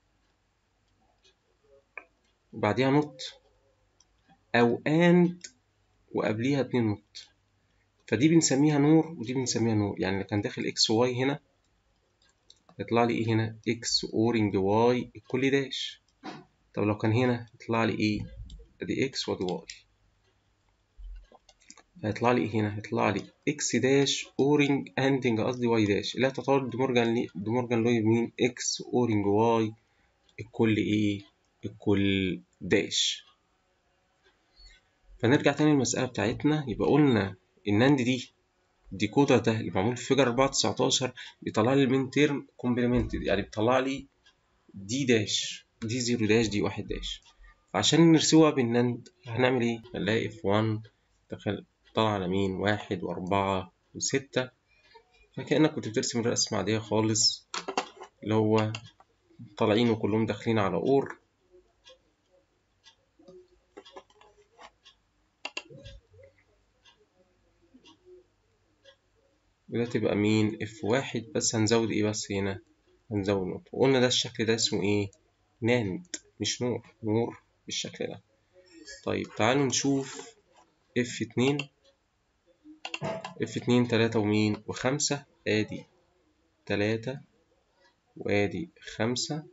وبعديها نوت او اند وقبليها اتنين نوت فدي بنسميها نور ودي بنسميها نور يعني اللي كان داخل اكس واي هنا يطلع لي ايه هنا اكس اورنج واي الكل داش طب لو كان هنا يطلع لي ايه ادي اكس وادي واي هيطلع لي ايه هنا هيطلع لي اكس داش اورنج اندنج قصدي واي داش اللي هي تعتبر ديمورجان لي ديمورجان لو مين اكس اورنج واي الكل ايه الكل داش فنرجع تاني للمسألة بتاعتنا يبقى قلنا الناند دي الديكودر ده اللي معمول في فيجر 4 19 بيطلع لي المين تيرم كومبلمنتد يعني بيطلع لي دي داش دي زيرو داش دي واحد داش فعشان نرسمها بالناند هنعمل ايه؟ هنلاقي في 1 دخل طلع على مين واحد وأربعة وستة فكأنك كنت بترسم الرسمة عادية خالص اللي هو طالعين وكلهم داخلين على اور وده تبقى مين اف واحد بس هنزود ايه بس هنا هنزود نقطة وقلنا ده الشكل ده اسمه ايه ناند مش نور نور بالشكل ده طيب تعالوا نشوف اف اتنين اف اتنين تلاتة ومين وخمسة ادي تلاتة وادي خمسة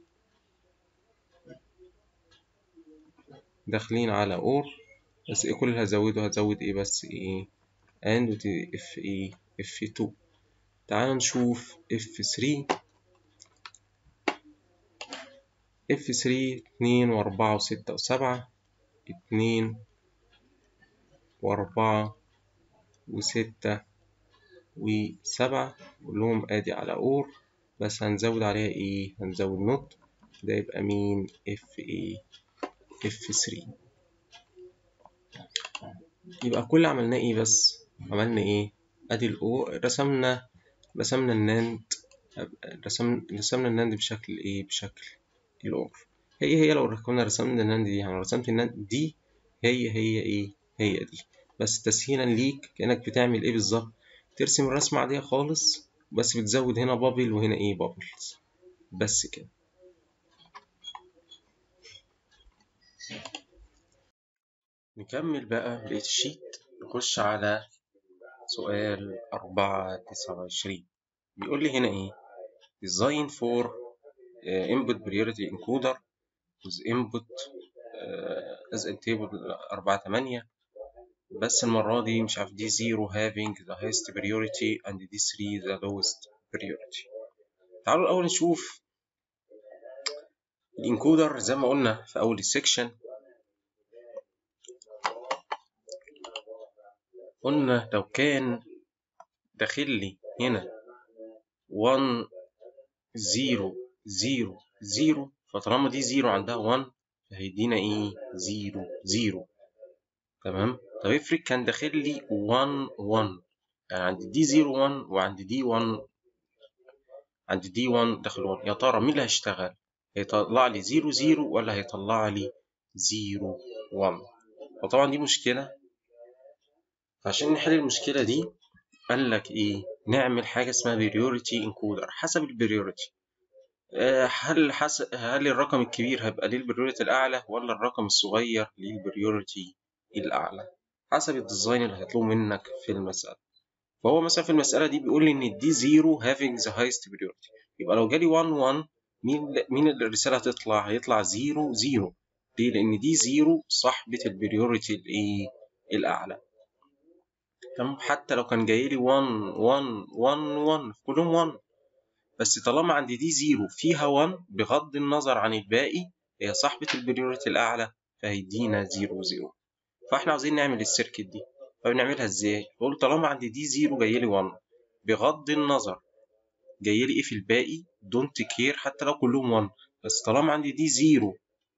داخلين على اور بس ايه كل اللي هزوده هزود ايه بس ايه اند وتي اف ايه اف 2 تعال نشوف اف 3 اف 3 اتنين واربعة وستة وسبعة اتنين واربعة وستة وسبعة كلهم ادي على اور بس هنزود عليها ايه هنزود نوت ده يبقى مين اف ايه اف 3 يبقى كل عملناه ايه بس عملنا ايه ادي الاو رسمنا رسمنا الناند رسم رسمنا الناند بشكل ايه بشكل الأور هي هي لو كنا رسمنا الناند دي يعني رسمت الناند دي هي هي ايه هي دي بس تسهيلا ليك كأنك بتعمل ايه بالظبط ترسم الرسمة عادية خالص بس بتزود هنا بابل وهنا ايه بابلز بس كده نكمل بقى بقية الشيت نخش على سؤال أربعة تسعة وعشرين بيقول لي هنا إيه design for uh, input priority encoder with input uh, as in table أربعة تمانية بس المرة دي مش عارف دي zero having the highest priority and دي 3 the lowest priority تعالوا الأول نشوف الانكودر زي ما قلنا في أول السكشن قلنا لو كان داخل لي هنا 1 0 0 0 فطالما دي 0 عندها 1 فهيدينا ايه 0 0 تمام طب افرض كان داخل لي 1 1 يعني عند دي 0 1 وعند دي 1 عند دي 1 داخل 1 يا ترى مين اللي هيشتغل هيطلع لي 0 0 ولا هيطلع لي 0 1 فطبعا دي مشكلة عشان نحل المشكلة دي قال لك ايه نعمل حاجة اسمها بريوريتي انكودر حسب البريوريتي هل حس... هل الرقم الكبير هيبقى ليه البريوريتي الأعلى ولا الرقم الصغير ليه البريوريتي الأعلى حسب الديزاين اللي هيطلبه منك في المسألة فهو مثلا في المسألة دي بيقول لي إن دي زيرو having the highest priority يبقى لو جالي 1 1 مين مين الرسالة هتطلع؟ هيطلع زيرو زيرو ليه؟ لأن دي زيرو صاحبة البريوريتي الإيه؟ الأعلى تمام حتى لو كان جاي لي 1 1 1 1 كلهم 1 بس طالما عندي دي زيرو فيها 1 بغض النظر عن الباقي هي صاحبة البريوريتي الأعلى فهيدينا زيرو زيرو فاحنا عاوزين نعمل السيركت دي فبنعملها ازاي؟ بقول طالما عندي دي زيرو جاي لي 1 بغض النظر جاي لي ايه في الباقي دونت كير حتى لو كلهم 1 بس طالما عندي دي زيرو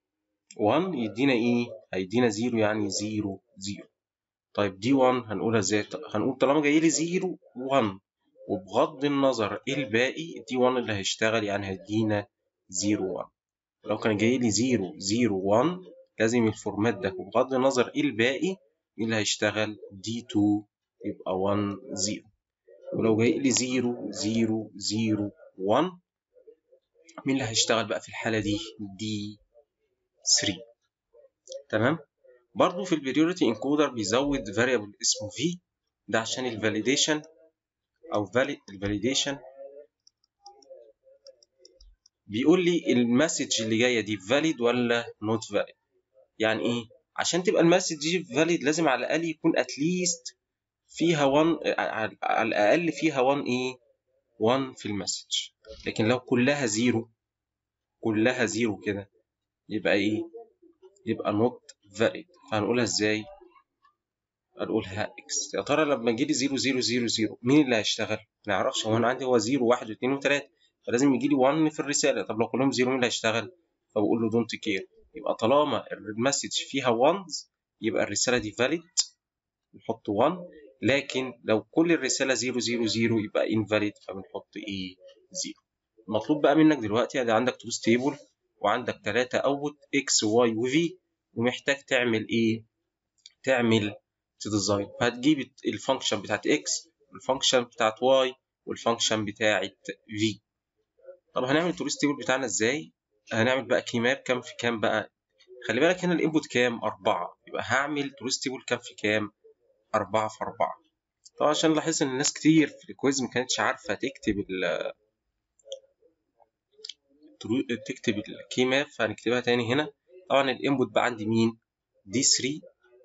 1 يدينا ايه؟ هيدينا زيرو يعني زيرو زيرو طيب دي 1 هنقولها ازاي؟ هنقول طالما جاي لي زيرو 1 وبغض النظر ايه الباقي دي 1 اللي هيشتغل يعني هيدينا 0 1 لو كان جاي لي 0 0 1 لازم الفورمات ده وبغض النظر ايه الباقي مين اللي هيشتغل دي 2 يبقى 1 0 ولو جاي لي 0 0 0 1 مين اللي هيشتغل بقى في الحالة دي دي 3 تمام برضو في البريوريتي انكودر بيزود variable اسمه v ده عشان الفاليديشن او الفاليديشن بيقول لي المسج اللي جايه دي فاليد ولا نوت فاليد يعني ايه عشان تبقى المسج دي فاليد لازم على الاقل يكون اتليست فيها 1 على الاقل فيها 1 ايه 1 في المسج لكن لو كلها زيرو كلها زيرو كده يبقى ايه يبقى نوت فاليد فهنقولها ازاي هنقولها اكس يا ترى لما يجي لي 0 0 0 0 مين اللي هيشتغل؟ ما نعرفش هو انا عندي هو 0 1 و2 و3 فلازم يجي لي 1 في الرساله طب لو كلهم 0 مين اللي هيشتغل؟ فبقول له دونت كير يبقى طالما المسج فيها 1 يبقى الرساله دي فاليد نحط 1 لكن لو كل الرساله 0 0 0 يبقى invalid فبنحط ايه 0 المطلوب بقى منك دلوقتي يعني عندك تروس تيبل وعندك 3 اوت اكس واي وفي ومحتاج تعمل ايه؟ تعمل تديزاين فهتجيب الفانكشن بتاعت اكس والفانكشن بتاعت واي والفانكشن بتاعت في طب هنعمل التروس تيبل بتاعنا ازاي؟ هنعمل بقى كيماب كام في كام بقى؟ خلي بالك هنا الانبوت كام؟ أربعة يبقى هعمل تروس تيبل كام في كام؟ أربعة في أربعة طبعا عشان لاحظت إن الناس كتير في الكويز ما كانتش عارفة تكتب ال تكتب الكي ماب فهنكتبها تاني هنا طبعا الانبوت بقى عندي مين؟ دي 3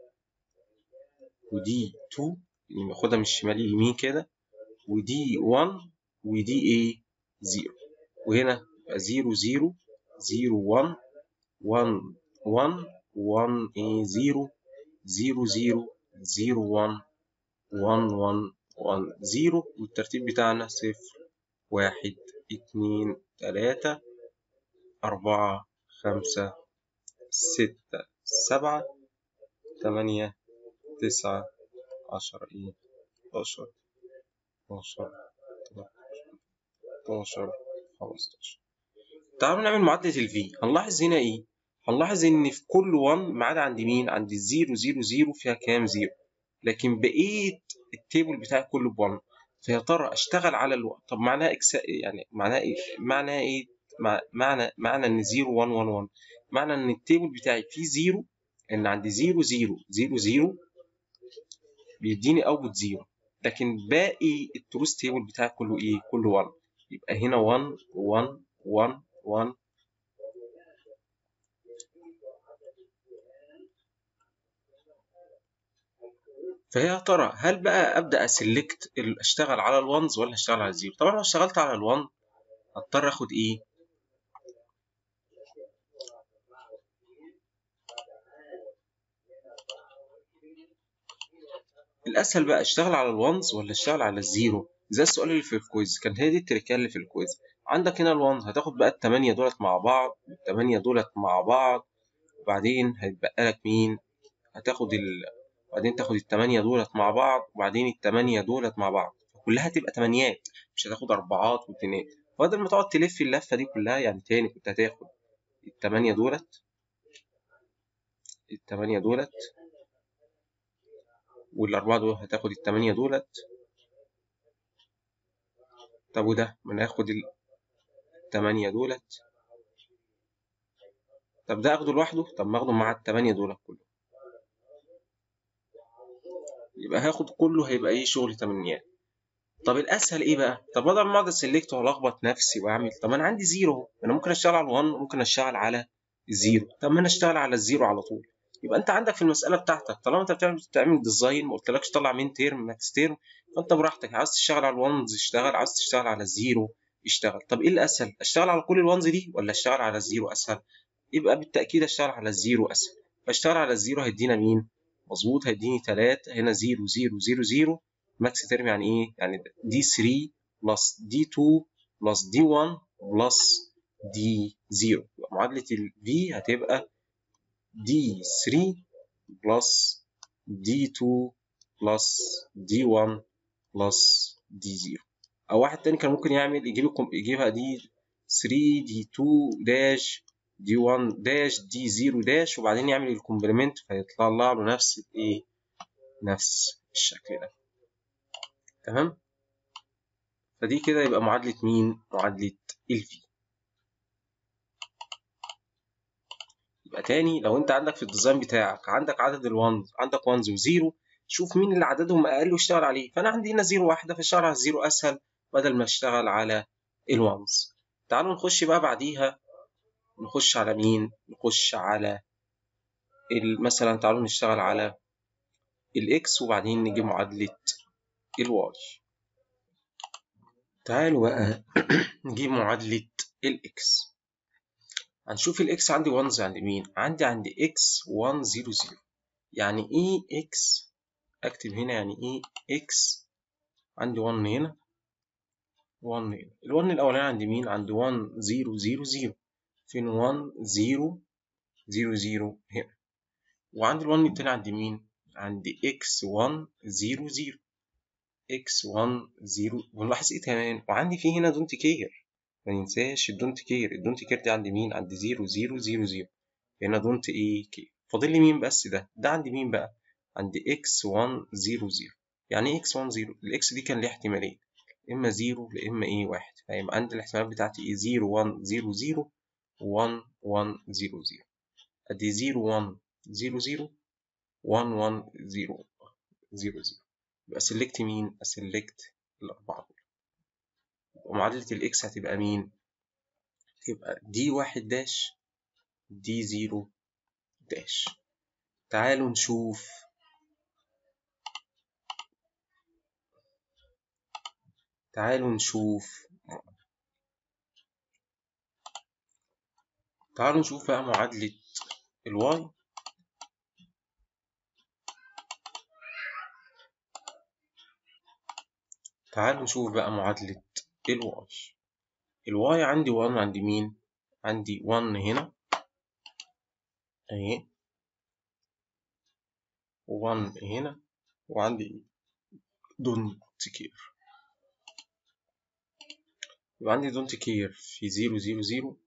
ودي 2 يعني باخدها من الشمال يمين كده ودي 1 ودي ايه 0 وهنا يبقى 0 0 0 1 1 1 1 ايه 0 0 0 0 1 1 1 1 0 والترتيب بتاعنا صفر واحد اتنين تلاتة أربعة خمسة ستة سبعة تمانية تسعة عشرة إيه حداشر اتناشر 16 15 تعالوا نعمل معادلة ال V هنلاحظ هنا إيه؟ هنلاحظ إن في كل 1 ما عدا عند مين؟ عند ال 0 0 0 فيها كام 0 لكن بقية التيبل بتاعي كله ب 1 فيا ترى أشتغل على الو... طب معناها إكس يعني معناها إيه؟ معناها إيه؟ معنى معنى إن 0 1 1 1 معنى إن التيبل بتاعي فيه 0 إن عند 0 0 0 0 بيديني اوتبوت 0 لكن باقي التروس تيبل بتاعي كله ايه؟ كله 1 يبقى هنا 1 1 1 1 فهي ترى هل بقى ابدا اسلكت اشتغل على الوانز ولا اشتغل على الزيرو طبعا لو اشتغلت على الوان هضطر اخد ايه الاسهل بقى اشتغل على الوانز ولا اشتغل على الزيرو زي السؤال اللي في الكويز كان هي دي التركيه اللي في الكويز عندك هنا الوانز هتاخد بقى التمانية دولت مع بعض التمانية دولت مع بعض وبعدين هيتبقى لك مين هتاخد ال... وبعدين تاخد التمانية دولت مع بعض وبعدين التمانية دولت مع بعض كلها تبقى تمانيات مش هتاخد أربعات واتنينات فبدل ما تقعد تلف اللفة دي كلها يعني تاني كنت هتاخد التمانية دولت التمانية دولت والأربعة دول هتاخد التمانية دولت طب وده ما ناخد التمانية دولت طب ده اخده لوحده طب ما اخده مع التمانية دولت كله يبقى هاخد كله هيبقى ايه شغل تمانيات طب الاسهل ايه بقى طب بدل ما اقعد اسلكت والخبط نفسي واعمل طب انا عندي زيرو انا ممكن اشتغل على الوان وممكن اشتغل على الزيرو طب ما انا اشتغل على الزيرو على طول يبقى انت عندك في المساله بتاعتك طالما انت بتعمل بتعمل ديزاين ما قلتلكش طلع مين تيرم ماكس تيرم فانت براحتك عاوز تشتغل على الوانز اشتغل عاوز تشتغل على الزيرو اشتغل طب ايه الاسهل اشتغل على كل الوانز دي ولا اشتغل على الزيرو اسهل يبقى بالتاكيد اشتغل على الزيرو اسهل فاشتغل على الزيرو هيدينا مين مظبوط هيديني 3 هنا 0 0 0 0 ماكس تيرم يعني ايه يعني دي 3 بلس دي 2 بلس دي 1 بلس دي 0 يبقى معادله الفي هتبقى دي 3 بلس دي 2 بلس دي 1 بلس دي 0 او واحد تاني كان ممكن يعمل يجيب يجيبها دي 3 دي 2 داش دي 1 داش دي 0 داش وبعدين يعمل الكومبلمنت فيطلع له نفس الايه نفس الشكل ده تمام فدي كده يبقى معادلة مين معادلة الفي يبقى تاني لو انت عندك في الديزاين بتاعك عندك عدد الوانز عندك وانز وزيرو شوف مين اللي عددهم اقل واشتغل عليه فانا عندي هنا زيرو واحده فاشتغل على الزيرو اسهل بدل ما اشتغل على الوانز تعالوا نخش بقى بعديها نخش على مين نخش على مثلا تعالوا نشتغل على الاكس وبعدين نجيب معادله الواي تعالوا بقى نجيب معادله الاكس هنشوف الاكس عندي وانز عند مين عندي عند اكس 1 0 0 يعني ايه اكس اكتب هنا يعني ايه اكس عندي 1 هنا 1 هنا ال1 الاولاني عند مين عند 1 0 0 0 فين 1 0 0 0 هنا وعند ال1 التاني عند مين عند اكس 1 0 0 اكس 1 0 ونلاحظ ايه كمان وعندي فيه هنا دونت كير ما ننساش الدونت كير الدونت كير دي عند مين عند 0 0 0 0 هنا دونت ايه كير فاضل لي مين بس ده ده عند مين بقى عند x 1 0 0 يعني ايه x 1 0 الاكس دي كان ليها احتمالين اما 0 لا اما ايه 1 فيبقى عندي الاحتمالات بتاعتي ايه 0 1 0 0 1 1 0 0 ادي 0 1 0 0 1 1 0 0 0 يبقى سلكت مين اسلكت الاربعه دول ومعادله الاكس هتبقى مين تبقى دي واحد داش دي زيرو داش تعالوا نشوف تعالوا نشوف تعالوا نشوف بقى معادلة الواي تعالوا نشوف بقى معادلة الواي الواي عندي 1 عند مين؟ عندي 1 هنا اهي 1 هنا وعندي دونت كير يبقى عندي دونت كير في زيرو زيرو زيرو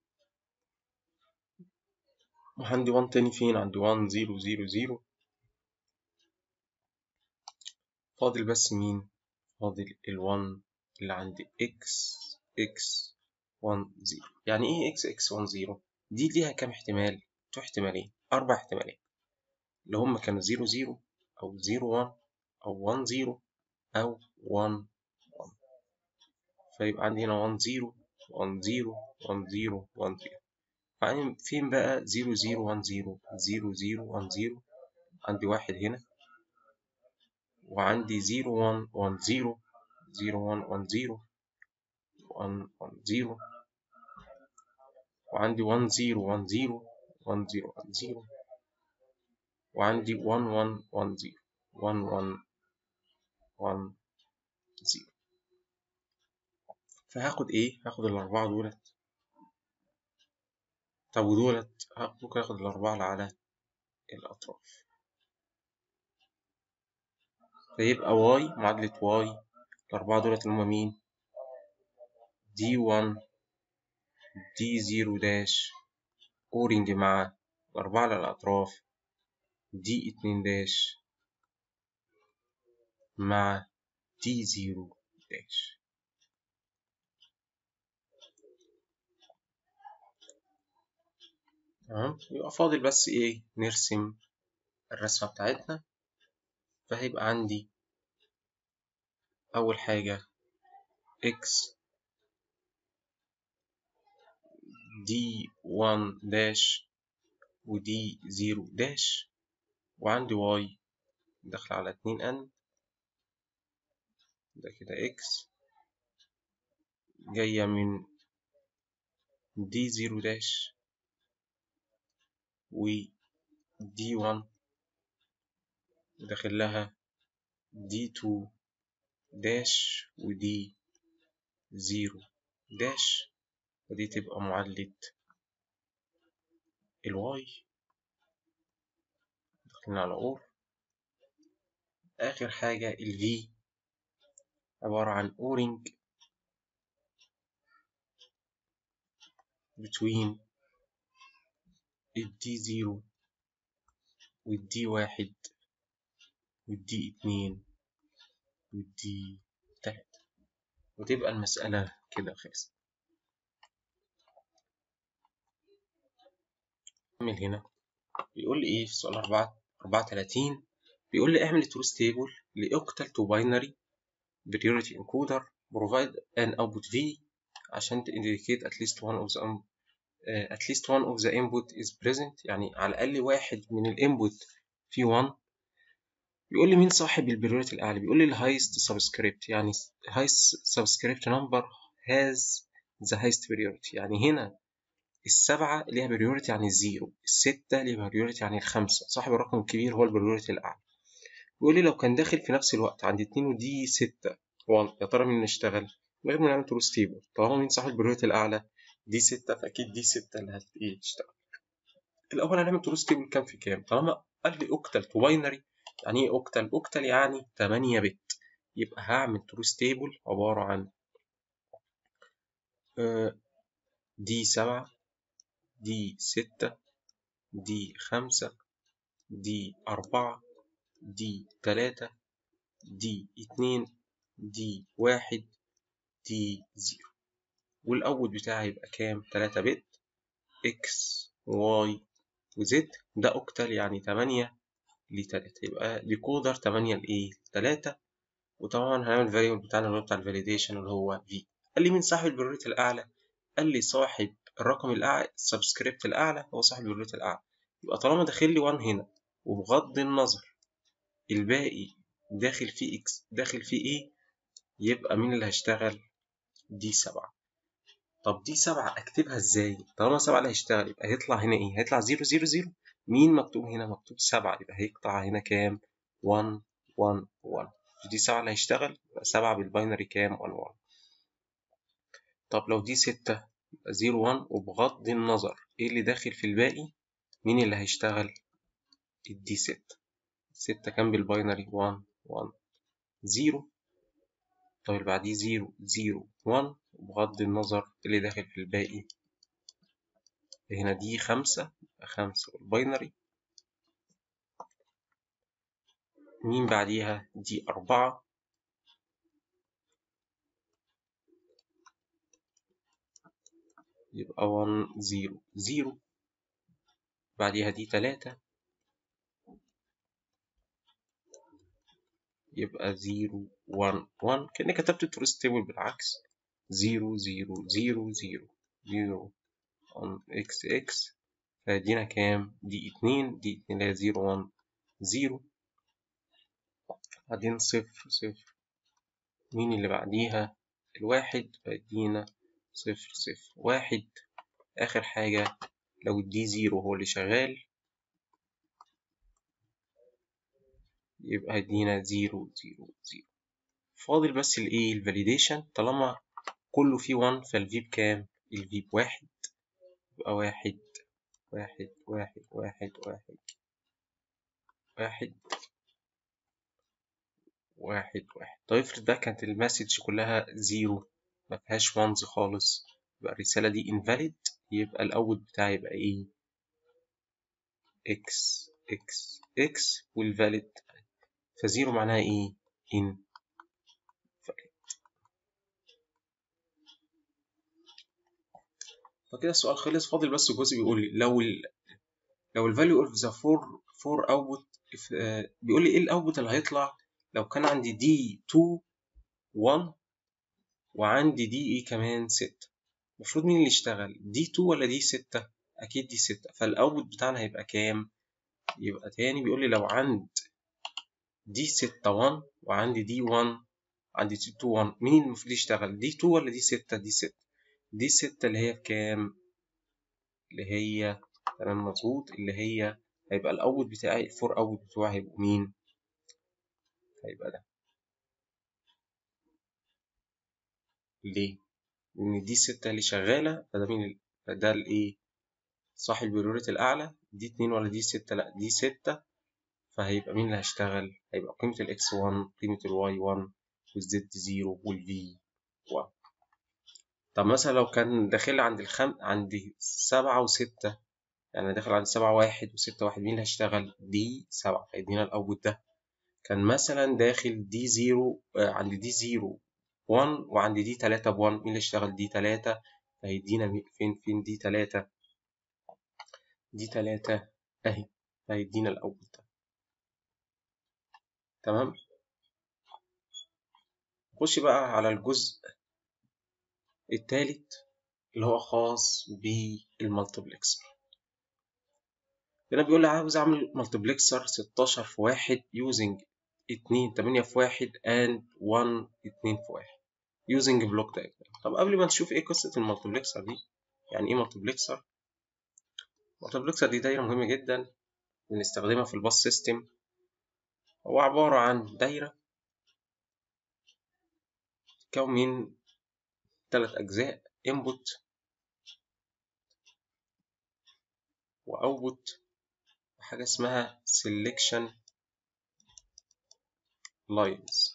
وعندي وان تاني فين عندي وان زيرو زيرو زيرو فاضل بس مين فاضل الوان اللي عندي اكس اكس وان زيرو يعني ايه اكس اكس وان زيرو دي ليها كام احتمال تو احتمالين اربع احتمالات اللي هم كانوا زيرو زيرو او زيرو وان او وان زيرو او وان وان فيبقى عندي هنا وان زيرو وان زيرو وان زيرو وان زيرو بعدين فين بقى زيرو زيرو وان زيرو زيرو زيرو وان زيرو عندي واحد هنا وعندي زيرو وان وان زيرو زيرو وان وان زيرو وان وان زيرو وعندي وان زيرو وان زيرو وان زيرو وان زيرو وعندي وان وان وان زيرو وان وان وان زيرو فهاخد ايه هاخد الاربعة دولت طب ودولت ممكن اخد الاربعة اللي على الاطراف فيبقى واي معادلة واي الاربعة دولت اللي هما مين دي 1 دي 0 داش اورنج مع الاربعة على الاطراف دي 2 داش مع دي 0 داش تمام يبقى فاضل بس ايه نرسم الرسمة بتاعتنا فهيبقى عندي أول حاجة x دي 1 داش ودي 0 داش وعندي y داخل على 2 n ده كده x جاية من دي 0 داش و دي 1 داخل لها دي 2 داش ودي 0 داش ودي تبقى معادلة الواي داخلين على اور آخر حاجة الفي عبارة عن اورنج between الدي زيرو والدي واحد والدي اتنين والدي تلاتة وتبقى المسألة كده خلصت نعمل هنا بيقول لي ايه في سؤال أربعة أربعة تلاتين بيقول لي اعمل تروث تيبل لأوكتال تو باينري priority encoder provide an output V عشان to indicate at least one of the uh, at least one of the input is present يعني على الأقل واحد من الانبوت في 1 بيقول لي مين صاحب البريوريتي الأعلى بيقول لي الهايست سبسكريبت يعني highest subscript number has the highest priority يعني هنا السبعة ليها بريوريتي عن الزيرو الستة ليها بريوريتي عن الخمسة صاحب الرقم الكبير هو البريوريتي الأعلى بيقول لي لو كان داخل في نفس الوقت عند اتنين ودي ستة وان يا ترى مين اللي اشتغل؟ من غير ما نعمل تروس تيبل طالما مين صاحب البريوريتي الأعلى دي ستة فأكيد دي ستة اللي هتشتغل الأول هنعمل تروس تيبل كام في كام؟ طالما قال لي أوكتال تو باينري يعني إيه أوكتال؟ أوكتال يعني تمانية بت يبقى هعمل تروس تيبل عبارة عن دي سبعة دي ستة دي خمسة دي أربعة دي تلاتة دي اتنين دي واحد دي زيرو والأول بتاعي يبقى كام؟ تلاتة بت إكس واي وزد ده أوكتال يعني تمانية لتلاتة يبقى ديكودر تمانية لإيه؟ لتلاتة وطبعا هنعمل الفاريبل بتاعنا اللي هو بتاع الفاليديشن اللي هو في قال لي مين صاحب البريوريتي الأعلى؟ قال لي صاحب الرقم الأعلى السبسكريبت الأعلى هو صاحب البريوريتي الأعلى يبقى طالما داخل لي 1 هنا وبغض النظر الباقي داخل فيه اكس داخل فيه ايه يبقى مين اللي هيشتغل دي سبعة طب دي سبعة اكتبها ازاي طالما سبعة اللي هيشتغل يبقى هيطلع هنا ايه هيطلع زيرو زيرو زيرو مين مكتوب هنا مكتوب سبعة يبقى هيقطع هنا كام 1 1 1 دي سبعة اللي هيشتغل يبقى سبعة بالباينري كام 1 1 طب لو دي ستة يبقى زيرو 1 وبغض النظر ايه اللي داخل في الباقي مين اللي هيشتغل الدي ستة ستة كام بالباينري 1 1 0 طب اللي بعديه زيرو زيرو وان بغض النظر اللي داخل في الباقي هنا دي خمسة خمسة والباينري مين بعديها دي أربعة يبقى ون زيرو زيرو بعديها دي تلاتة يبقى زيرو ون ون كأني كتبت التروس تيبل بالعكس زيرو زيرو زيرو زيرو زيرو on اكس اكس فيدينا كام دي اتنين دي اتنين اللي هي زيرو ون زيرو بعدين صفر صفر مين اللي بعديها الواحد فيدينا صفر صفر واحد آخر حاجة لو الدي زيرو هو اللي شغال يبقى هيدينا زيرو زيرو زيرو فاضل بس الايه الفاليديشن طالما كله فيه 1 فالفي بكام الفي بواحد يبقى واحد واحد واحد واحد واحد واحد واحد واحد طيب افرض بقى كانت المسج كلها زيرو مفيهاش وانز خالص يبقى الرسالة دي invalid يبقى الأول بتاعي يبقى ايه اكس اكس اكس والفاليد فزيرو معناها ايه in فكده السؤال خلص فاضل بس جزء بيقول لي لو ال لو ال value of the four four output if, uh, بيقول لي ايه الاوتبوت اللي هيطلع لو كان عندي دي 2 1 وعندي دي ايه كمان 6 المفروض مين اللي يشتغل دي 2 ولا دي 6 اكيد دي 6 فالاوتبوت بتاعنا هيبقى كام يبقى تاني بيقول لي لو عند دي 6 1 وعندي دي 1 عندي دي 2 1 مين المفروض يشتغل دي 2 ولا دي 6 دي 6 دي 6 اللي هي بكام اللي هي تمام مظبوط اللي هي هيبقى الاوت بتاعي الفور اوت بتوعي هيبقوا مين هيبقى ده ليه لان دي 6 اللي شغاله فده مين ده الايه صاحب البريوريتي الاعلى دي 2 ولا دي 6 لا دي 6 فهيبقى مين اللي هيشتغل هيبقى قيمه الاكس 1 قيمه الواي 1 والزد 0 والفي 1 طب مثلا لو كان داخل عند الخم عند سبعة وستة يعني داخل عند سبعة واحد وستة واحد مين اللي هيشتغل دي سبعة هيدينا الأوتبوت ده كان مثلا داخل دي زيرو آه عند دي زيرو وان وعند دي تلاتة بوان مين اللي يشتغل دي تلاتة فهيدينا فين فين دي تلاتة دي تلاتة أهي فهيدينا الأوتبوت ده تمام نخش بقى على الجزء التالت اللي هو خاص بالمالتبلكسر هنا بيقول لي عاوز اعمل مالتبلكسر 16 في 1 using 2 8 في 1 and 1 2 في 1 using block diagram طب قبل ما نشوف ايه قصة المالتبلكسر دي يعني ايه مالتبلكسر المالتبلكسر دي دايرة مهمة جدا بنستخدمها في الباص سيستم هو عبارة عن دايرة تكون من ثلاث أجزاء input وأوتبوت وحاجة اسمها selection lines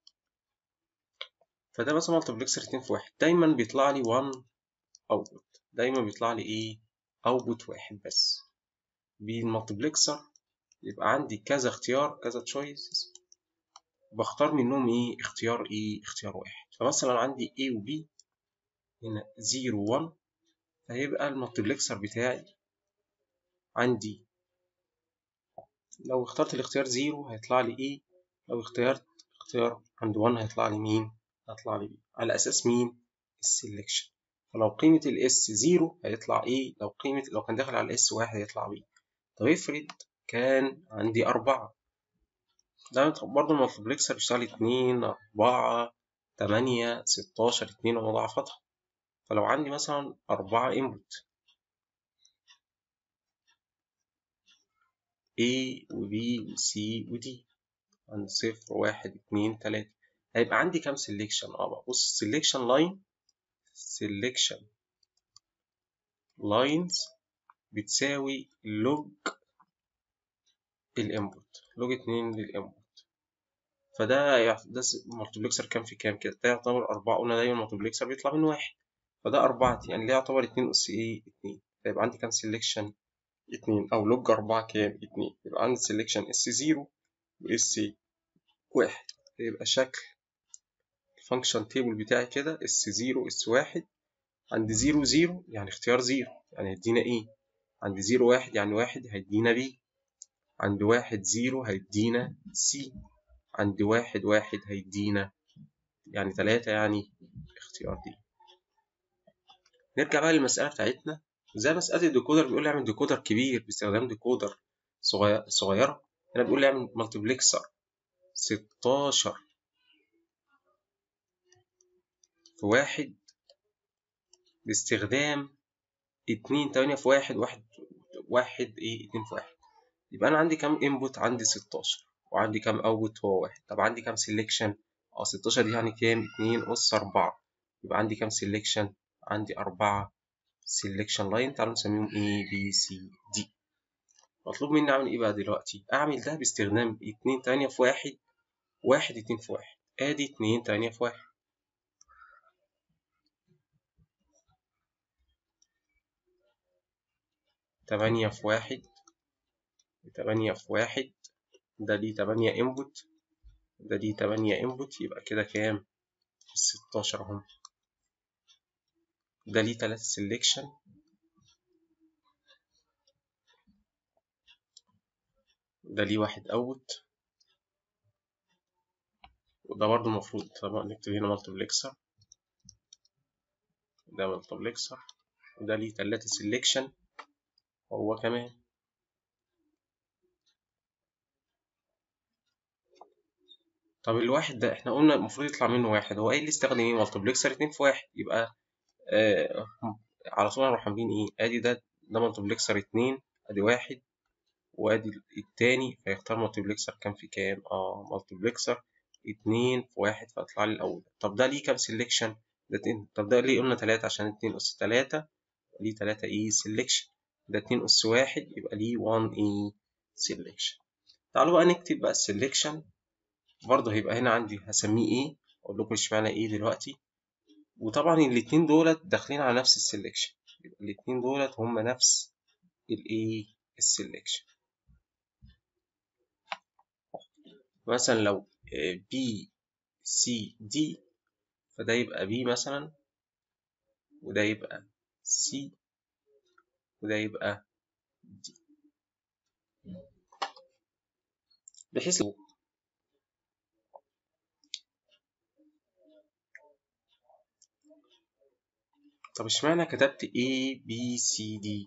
فده مثلا مالتبلكسر اتنين في واحد دايما بيطلع لي one output دايما بيطلع لي ايه output واحد بس بالمالتبلكسر يبقى عندي كذا اختيار كذا choices بختار منهم ايه اختيار ايه اختيار واحد فمثلا عندي A و B هنا 0 1 فهيبقى المالتبلكسر بتاعي عندي لو اخترت الاختيار 0 هيطلع لي ايه لو اختيرت اختيار عند 1 هيطلع لي مين هيطلع لي بي على اساس مين السلكشن فلو قيمة الاس 0 هيطلع ايه لو قيمة لو كان داخل على الاس 1 هيطلع بي طب افرض كان عندي أربعة ده برضه المالتبلكسر بيشتغل اتنين أربعة تمانية ستاشر اتنين ومضاعفتها فلو عندي مثلا أربعة input A و B و C و D عند صفر واحد اتنين تلاتة هيبقى عندي كام سelection اه بقى بص selection line selection lines بتساوي log الانبوت log اتنين للانبوت فده يع- ده مالتبلكسر كام في كام كده ده يعتبر أربعة قلنا دايما المالتبلكسر بيطلع منه واحد فده أربعة يعني اللي يعتبر اتنين أس إيه اتنين فيبقى عندي كام سيلكشن اتنين أو لوج أربعة كام اتنين يبقى عندي سيلكشن اس زيرو واس واحد يبقى شكل الفانكشن تيبل بتاعي كده اس زيرو اس واحد عند زيرو زيرو يعني اختيار زيرو يعني هيدينا ايه عند زيرو واحد يعني واحد هيدينا بي عند واحد زيرو هيدينا سي عند واحد واحد هيدينا يعني تلاتة يعني اختيار دي نرجع بقى للمسألة بتاعتنا زي مسألة الديكودر بيقول لي اعمل ديكودر كبير باستخدام ديكودر صغير صغيرة هنا بيقول لي اعمل مالتيبلكسر ستاشر في واحد باستخدام اتنين تمانية في واحد واحد واحد ايه اتنين في واحد يبقى أنا عندي كام انبوت عندي ستاشر وعندي كام اوتبوت هو واحد طب عندي كام سيلكشن اه ستاشر دي يعني كام اتنين أس أربعة يبقى عندي كام سيلكشن عندي أربعة سيلكشن لاين تعالوا نسميهم A B C D مطلوب مني أعمل إيه بقى دلوقتي؟ أعمل ده باستخدام اتنين تمانية في واحد واحد اتنين في واحد آدي اتنين تمانية في واحد تمانية في واحد تمانية في واحد ده ليه تمانية انبوت ده ليه تمانية انبوت يبقى كده كام؟ ستاشر اهم ده ليه تلاتة سيلكشن ده ليه واحد اوت وده برضه المفروض طبعا نكتب هنا مالتيبلكسر ده مالتيبلكسر وده ليه تلاتة سيلكشن هو كمان طب الواحد ده احنا قلنا المفروض يطلع منه واحد هو ايه اللي استخدم ايه مالتيبلكسر اتنين في واحد يبقى آه على طول هنروح عاملين ايه ادي ده ده مالتيبلكسر اتنين ادي واحد وادي التاني فيختار مالتيبلكسر كام في كام اه مالتيبلكسر اتنين في واحد فيطلع لي الاول طب ده ليه كام سيلكشن ده اتنين طب ده ليه قلنا تلاتة عشان اتنين اس تلاتة ليه تلاتة ايه سيلكشن ده اتنين اس واحد يبقى ليه وان ايه سيلكشن تعالوا بقى نكتب بقى السيلكشن برضه هيبقى هنا عندي هسميه ايه اقول لكم اشمعنى ايه دلوقتي وطبعا الاتنين دولت داخلين على نفس السلكشن يبقى الاتنين دولت هم نفس الايه السلكشن مثلا لو بي سي دي فده يبقى بي مثلا وده يبقى سي وده يبقى دي بحيث طب اشمعنى كتبت A B C D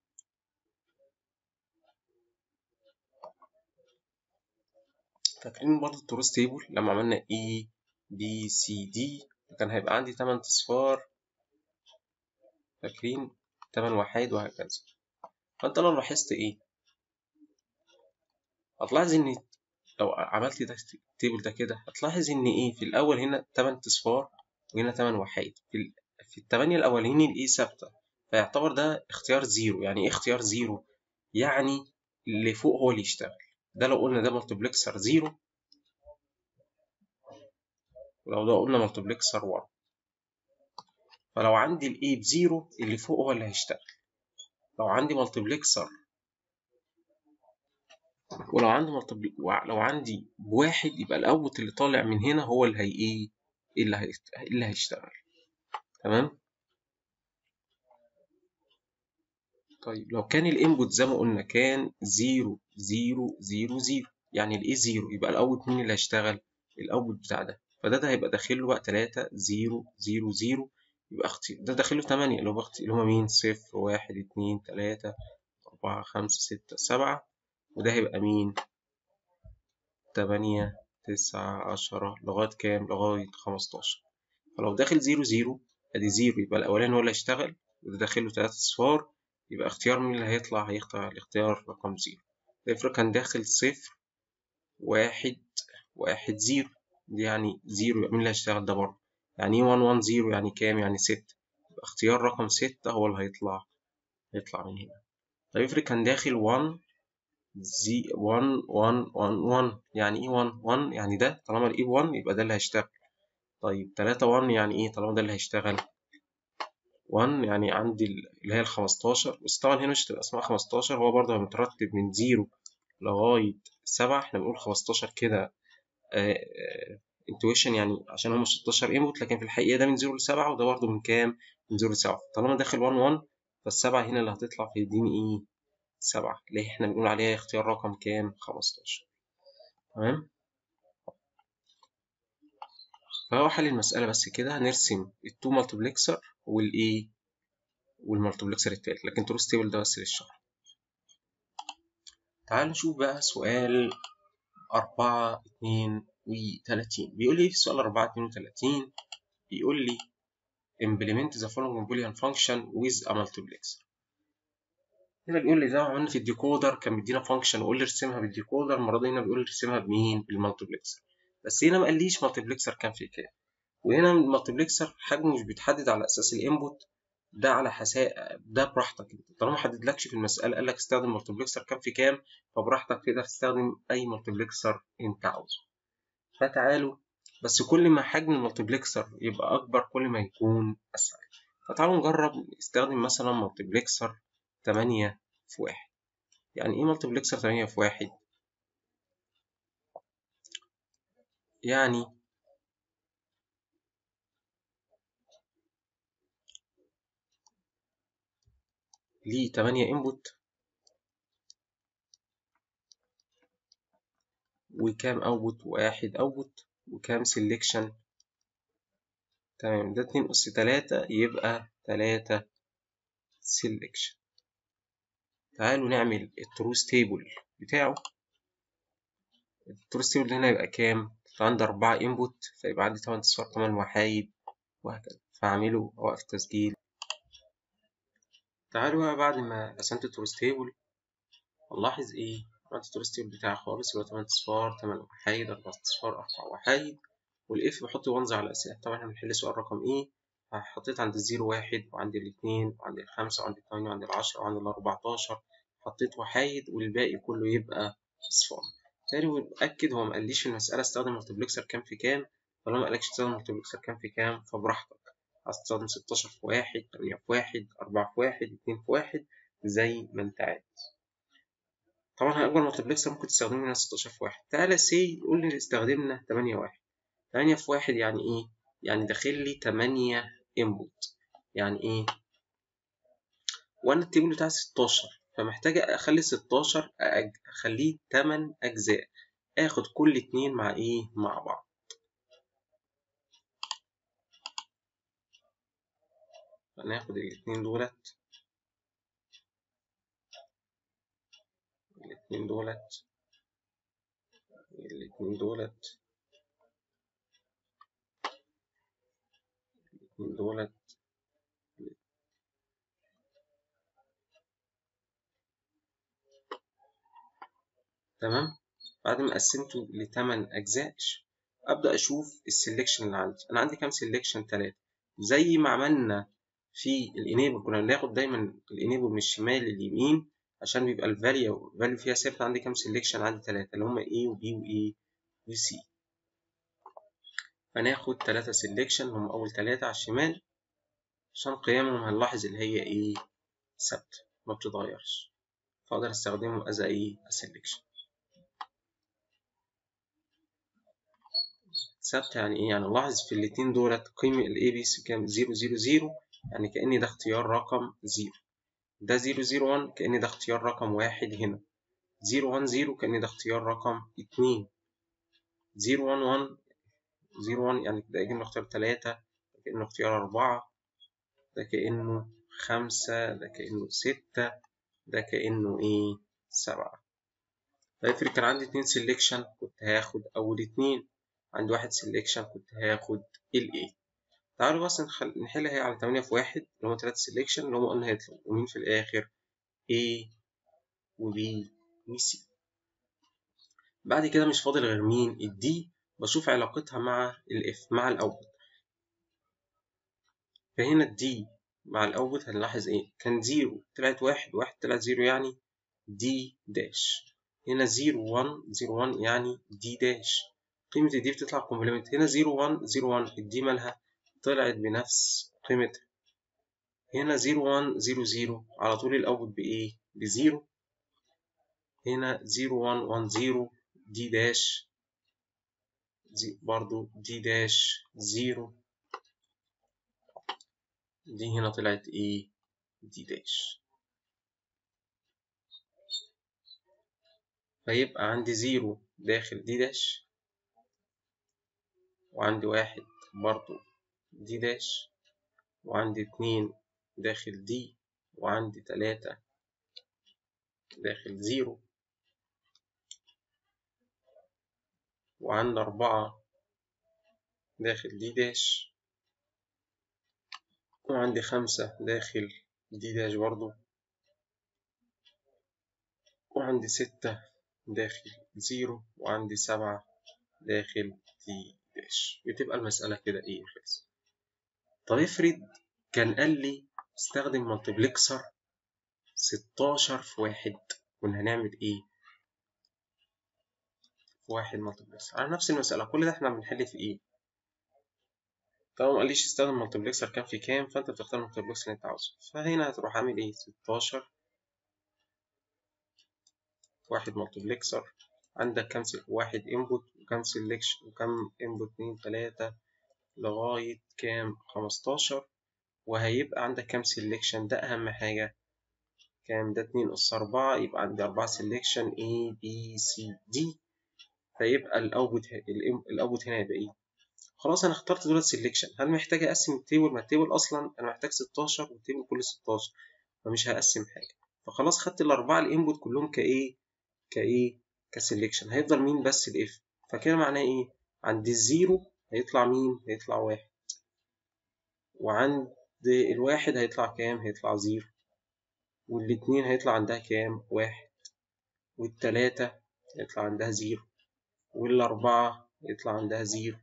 فاكرين برضه التروس تيبل لما عملنا A B C D كان هيبقى عندي 8 اصفار فاكرين 8 وحيد وهكذا فانت لو لاحظت ايه هتلاحظ ان لو عملت ده التيبل ده كده هتلاحظ ان ايه في الاول هنا 8 اصفار وهنا 8 وحيد في في التمانية الأولانيين الإيه ثابتة فيعتبر ده اختيار زيرو يعني إيه اختيار زيرو؟ يعني اللي فوق هو اللي يشتغل ده لو قلنا ده مالتيبلكسر زيرو ولو ده قلنا مالتيبلكسر 1 فلو عندي الإيه بزيرو اللي فوق هو اللي هيشتغل لو عندي مالتيبلكسر ولو عندي مالتيبل لو عندي بواحد يبقى الأوت اللي طالع من هنا هو اللي هي إيه اللي, هي... اللي هيشتغل تمام طيب لو كان الانبوت زي ما قلنا كان زيرو زيرو زيرو زيرو يعني الايه زيرو يبقى الاوت مين اللي هيشتغل الاوت بتاع ده فده ده هيبقى داخل له بقى 3 0 0 0 يبقى اختي ده داخل له 8 اللي هو اختي اللي هما مين 0 1 2 3 4 5 6 7 وده هيبقى مين 8 9 10 لغايه كام لغايه 15 فلو داخل 0 0 ادي زيرو يبقى الاولاني هو اللي هيشتغل وده داخله تلاتة اصفار يبقى اختيار مين اللي هيطلع هيختار الاختيار رقم زيرو افرض كان داخل صفر واحد واحد زيرو دي يعني زيرو يبقى مين اللي هيشتغل ده برضه يعني ايه وان وان زيرو يعني كام يعني ستة يبقى اختيار رقم ستة هو اللي هيطلع هيطلع من هنا طيب افرض كان داخل وان زي 1 1 1 1 يعني ايه 1 1 يعني ده طالما الاي 1 يبقى ده اللي هيشتغل طيب 3 1 يعني ايه طالما ده اللي هيشتغل 1 يعني عندي اللي هي ال 15 بس طبعا هنا مش هتبقى اسمها 15 هو برضه مترتب من 0 لغاية 7 احنا بنقول 15 كده انتويشن يعني عشان هم 16 انبوت لكن في الحقيقة ده من 0 ل 7 وده برضه من كام؟ من 0 ل 7 طالما داخل 1 1 فالسبعة هنا اللي هتطلع فيديني ايه؟ 7 اللي احنا بنقول عليها اختيار رقم كام؟ 15 تمام؟ فهو حل المسألة بس كده هنرسم التو مالتبلكسر والايه والمالتبلكسر التالت لكن تروس تيبل ده بس للشرح تعالوا نشوف بقى سؤال أربعة اتنين وتلاتين بيقول لي في سؤال أربعة اتنين وتلاتين بيقول لي implement the following boolean function with a multiplexer هنا بيقول لي زي ما عملنا في الديكودر كان مدينا فانكشن وقول لي ارسمها بالديكودر المرة دي هنا بيقول لي ارسمها بمين؟ بالمالتبلكسر بس هنا ما قاليش مالتبلكسر كام في كام وهنا المالتبلكسر حجمه مش بيتحدد على اساس الانبوت ده على حساب ده براحتك انت طالما حددلكش في المساله قال لك استخدم مالتبلكسر كام في كام فبراحتك تقدر تستخدم اي مالتبلكسر انت عاوزه فتعالوا بس كل ما حجم المالتبلكسر يبقى اكبر كل ما يكون اسهل فتعالوا نجرب نستخدم مثلا مالتبلكسر 8 في 1 يعني ايه مالتبلكسر 8 في 1 يعني ليه 8 انبوت وكام اوتبوت واحد اوتبوت وكام سيلكشن تمام ده اتنين اس تلاتة يبقى تلاتة سيلكشن تعالوا نعمل التروس تيبل بتاعه التروس تيبل هنا يبقى كام عندي أربعة انبوت فيبقى عندي تمن اصفار تمن وحايد وهكذا فاعمله اوقف تسجيل تعالوا بقى بعد ما رسمت التروس تيبل هنلاحظ ايه عملت التروس تيبل بتاعي خالص اللي هو تمن اصفار تمن وحايد أربعة اصفار أربعة وحايد والاف بحط ونز على الأسئلة طبعا احنا بنحل سؤال رقم ايه حطيت عند الزيرو واحد وعندي الاتنين وعندي الخمسة وعندي التمانية وعندي العشرة وعندي الأربعتاشر حطيت وحايد والباقي كله يبقى أصفار تاني واتأكد هو مقاليش في المسألة استخدم ملتبلكسر كام في كام طالما مقالكش تستخدم ملتبلكسر كام في كام فبراحتك عايز تستخدم ستاشر في واحد تمانية في واحد أربعة في واحد اتنين في واحد زي ما أنت عايز طبعا أكبر ملتبلكسر ممكن تستخدمه هنا ستاشر في واحد تعالى سي قول لي استخدمنا تمانية واحد تمانية في واحد يعني إيه؟ يعني داخل لي تمانية انبوت يعني إيه؟ وأنا التيبل بتاعي ستاشر فمحتاج أخلي ستاشر أخليه تمن أجزاء آخد كل اتنين مع إيه؟ مع بعض هناخد الاتنين دولت الاتنين دولت الاتنين دولت الاتنين دولت تمام بعد ما قسمته لتمن أجزاء أبدأ أشوف السلكشن اللي عندي أنا عندي كام سلكشن تلاتة زي ما عملنا في الانيبل كنا بناخد دايما الانيبل من الشمال لليمين عشان بيبقى الفاليو الفاليو فيها ثابت عندي كام سلكشن عندي تلاتة اللي هما A و B و A و C فناخد تلاتة سلكشن هم أول تلاتة على الشمال عشان قيمهم هنلاحظ اللي هي إيه ثابتة ما بتتغيرش فأقدر أستخدمهم as إيه سلكشن ثابتة يعني إيه؟ يعني لاحظ في الاتنين دولت قيمة ال A B كام زيرو زيرو زيرو يعني كأني ده اختيار رقم زيرو ده زيرو زيرو وان كأني ده اختيار رقم واحد هنا زيرو وان زيرو كأني ده اختيار رقم اتنين زيرو وان وان زيرو وان يعني ده كأنه اختيار تلاتة ده كأنه اختيار أربعة ده كأنه خمسة ده كأنه ستة ده كأنه إيه سبعة فافرض كان عندي اتنين سيلكشن كنت هاخد أول اتنين عندي واحد سيلكشن كنت هاخد ال A تعالوا بس نخل... نحلها هي على تمانية في واحد اللي هما تلاتة سيلكشن اللي هما قلنا هيطلعوا ومين في الآخر A و B و C بعد كده مش فاضل غير مين ال D بشوف علاقتها مع ال F مع الأوتبوت فهنا ال D مع الأوتبوت هنلاحظ إيه كان زيرو طلعت واحد واحد طلعت زيرو يعني D داش هنا زيرو وان زيرو وان يعني دي داش قيمة الدي بتطلع كومبلمنت هنا زيرو وان زيرو وان الدي مالها طلعت بنفس قيمتها هنا زيرو وان زيرو زيرو على طول الأوتبوت بإيه؟ بزيرو هنا زيرو وان وان زيرو دي داش دي برضو دي داش زيرو دي هنا طلعت ايه دي داش فيبقى عندي زيرو داخل دي داش وعندي واحد برضو دي داش وعندي اتنين داخل دي وعندي تلاتة داخل زيرو وعندي أربعة داخل دي داش وعندي خمسة داخل دي داش برضو وعندي ستة داخل زيرو وعندي سبعة داخل دي داش بتبقى المسألة كده ايه خلص طب افرض كان قال لي استخدم مالتيبلكسر ستاشر في واحد كنا هنعمل ايه في واحد مالتيبلكسر على نفس المسألة كل ده احنا بنحل في ايه طبعا ما قاليش استخدم مالتيبلكسر كام في كام فانت بتختار المالتيبلكسر اللي انت عاوزه فهنا هتروح عامل ايه ستاشر واحد مالتيبلكسر عندك كام واحد انبوت وكام سيلكشن وكام انبوت اتنين تلاتة لغاية كام خمستاشر وهيبقى عندك كام سيلكشن ده أهم حاجة كام ده اتنين أس أربعة يبقى عندي أربعة سيلكشن A B C D فيبقى الأوتبوت الأوتبوت هنا يبقى إيه؟ خلاص أنا اخترت دول سيلكشن هل محتاج أقسم التيبل؟ ما التيبل أصلا أنا محتاج ستاشر والتيبل كله ستاشر فمش هقسم حاجة فخلاص خدت الأربعة الإنبوت كلهم كإيه؟ كإيه؟ كسيلكشن هيفضل مين بس الإف فكده معناه إيه؟ عند الزيرو هيطلع مين؟ هيطلع واحد وعند الواحد هيطلع كام؟ هيطلع زيرو والاتنين هيطلع عندها كام؟ واحد والتلاتة هيطلع عندها زيرو والأربعة يطلع عندها زيرو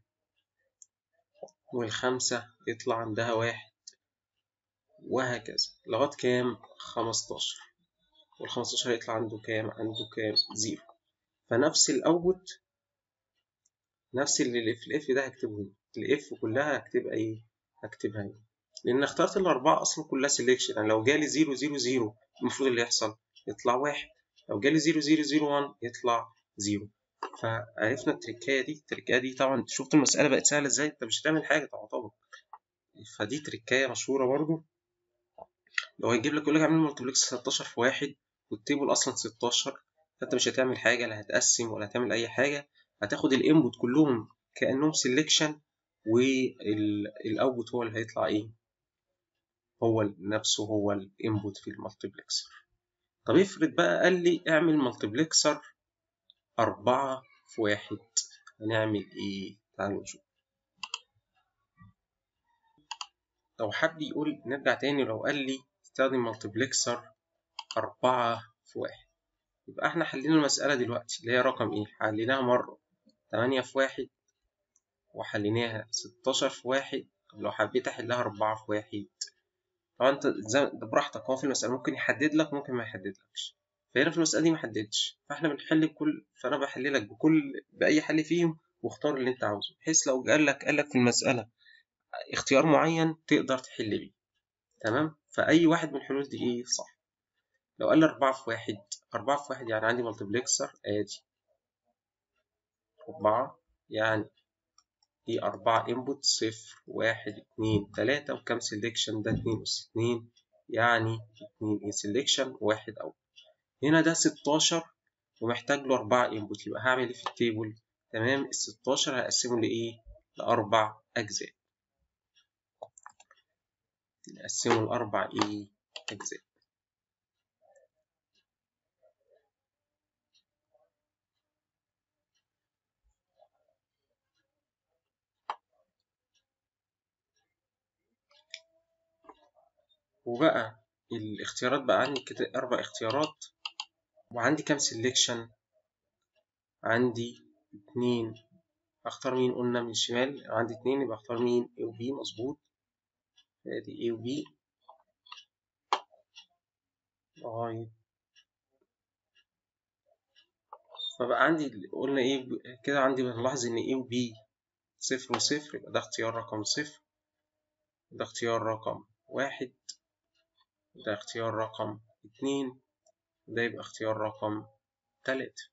والخمسة يطلع عندها واحد وهكذا لغاية كام؟ خمستاشر والخمستاشر هيطلع عنده كام؟ عنده كام؟ زيرو فنفس الأوتبوت نفس اللي في الإف ده هكتبه هنا الإف كلها هكتبها إيه؟ هكتبها هنا لأن اخترت الأربعة أصلا كلها سيلكشن يعني لو جالي زيرو زيرو زيرو المفروض اللي يحصل يطلع واحد لو جالي زيرو زيرو زيرو وان يطلع زيرو فعرفنا التركاية دي التركاية دي طبعا شفت المسألة بقت سهلة ازاي انت مش هتعمل حاجة تعتبر فدي تركاية مشهورة برضو لو هيجيب لك يقول لك اعمل مالتيبلكس 16 في واحد والتيبل اصلا 16 فانت مش هتعمل حاجة لا هتقسم ولا هتعمل اي حاجة هتاخد الانبوت كلهم كأنهم سيلكشن والاوتبوت هو اللي هيطلع ايه هو نفسه هو الانبوت في المالتيبلكسر طب افرض بقى قال لي اعمل مالتيبلكسر أربعة في واحد هنعمل إيه؟ تعالوا نشوف لو حب يقول نرجع تاني لو قال لي استخدم مالتيبلكسر أربعة في واحد يبقى احنا حلينا المسألة دلوقتي اللي هي رقم إيه؟ حليناها مرة تمانية في واحد وحليناها ستاشر في واحد طب لو حبيت أحلها أربعة في واحد طبعا أنت زي ده براحتك هو في المسألة ممكن يحدد لك ممكن ما يحددلكش فهنا في المسألة دي محددش فاحنا بنحل بكل فأنا بحل لك بكل بأي حل فيهم واختار اللي أنت عاوزه بحيث لو قال لك قال لك في المسألة اختيار معين تقدر تحل بيه تمام فأي واحد من الحلول دي إيه صح لو قال لي أربعة في واحد أربعة في واحد يعني عندي مالتيبلكسر آدي أربعة يعني دي أربعة إنبوت صفر واحد اتنين تلاتة وكام سيلكشن ده اتنين أس اتنين يعني اتنين إيه سيلكشن واحد أوت هنا ده 16 ومحتاج له 4 انبوت يبقى هعمل ايه في التيبل تمام ال 16 هقسمه لايه لاربع اجزاء نقسمه لاربع ايه اجزاء وبقى الاختيارات بقى عندي كده اربع اختيارات وعندي كام سيلكشن عندي اتنين اختار مين قلنا من الشمال عندي اتنين يبقى اختار مين A و B مظبوط ادي A و B لغاية فبقى عندي قلنا ايه كده عندي بنلاحظ ان ايه وبي صفر وصفر يبقى ده اختيار رقم صفر ده اختيار رقم واحد ده اختيار رقم اتنين ده يبقى اختيار رقم تلاتة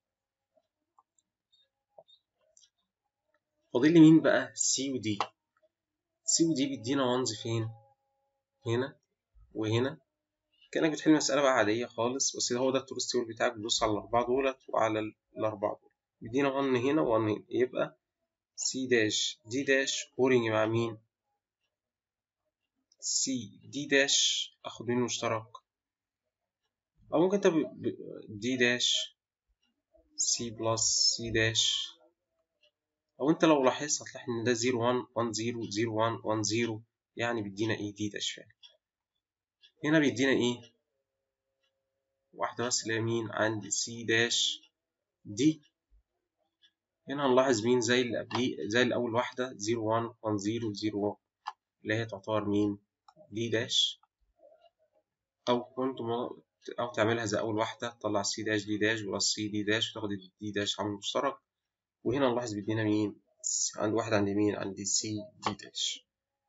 فاضل لي مين بقى سي ودي سي ودي بيدينا وانز فين هنا وهنا كأنك بتحل مسألة بقى عادية خالص بس هو ده التورست تيبل بتاعك بتبص على الأربعة دولت وعلى الأربعة دول بيدينا 1 هنا و1 هنا يبقى سي داش دي داش اورنج مع مين سي دي داش اخد منه مشترك او ممكن انت دي داش سي بلس سي داش او انت لو لاحظت هتلاحظ ان ده 0 1 1 0 0 1 1 0 يعني بيدينا ايه دي داش فعلا هنا بيدينا ايه واحدة بس اللي هي مين عندي سي داش دي هنا هنلاحظ مين زي اللي قبليه زي الأول واحدة 0 1 1 0 0 1 اللي هي تعتبر مين دي داش أو كنت أو تعملها زي أول واحدة تطلع سي داش دي داش بلس سي دي داش وتاخد دي داش عامل مشترك وهنا نلاحظ بيدينا مين عند واحد عند مين عند سي دي داش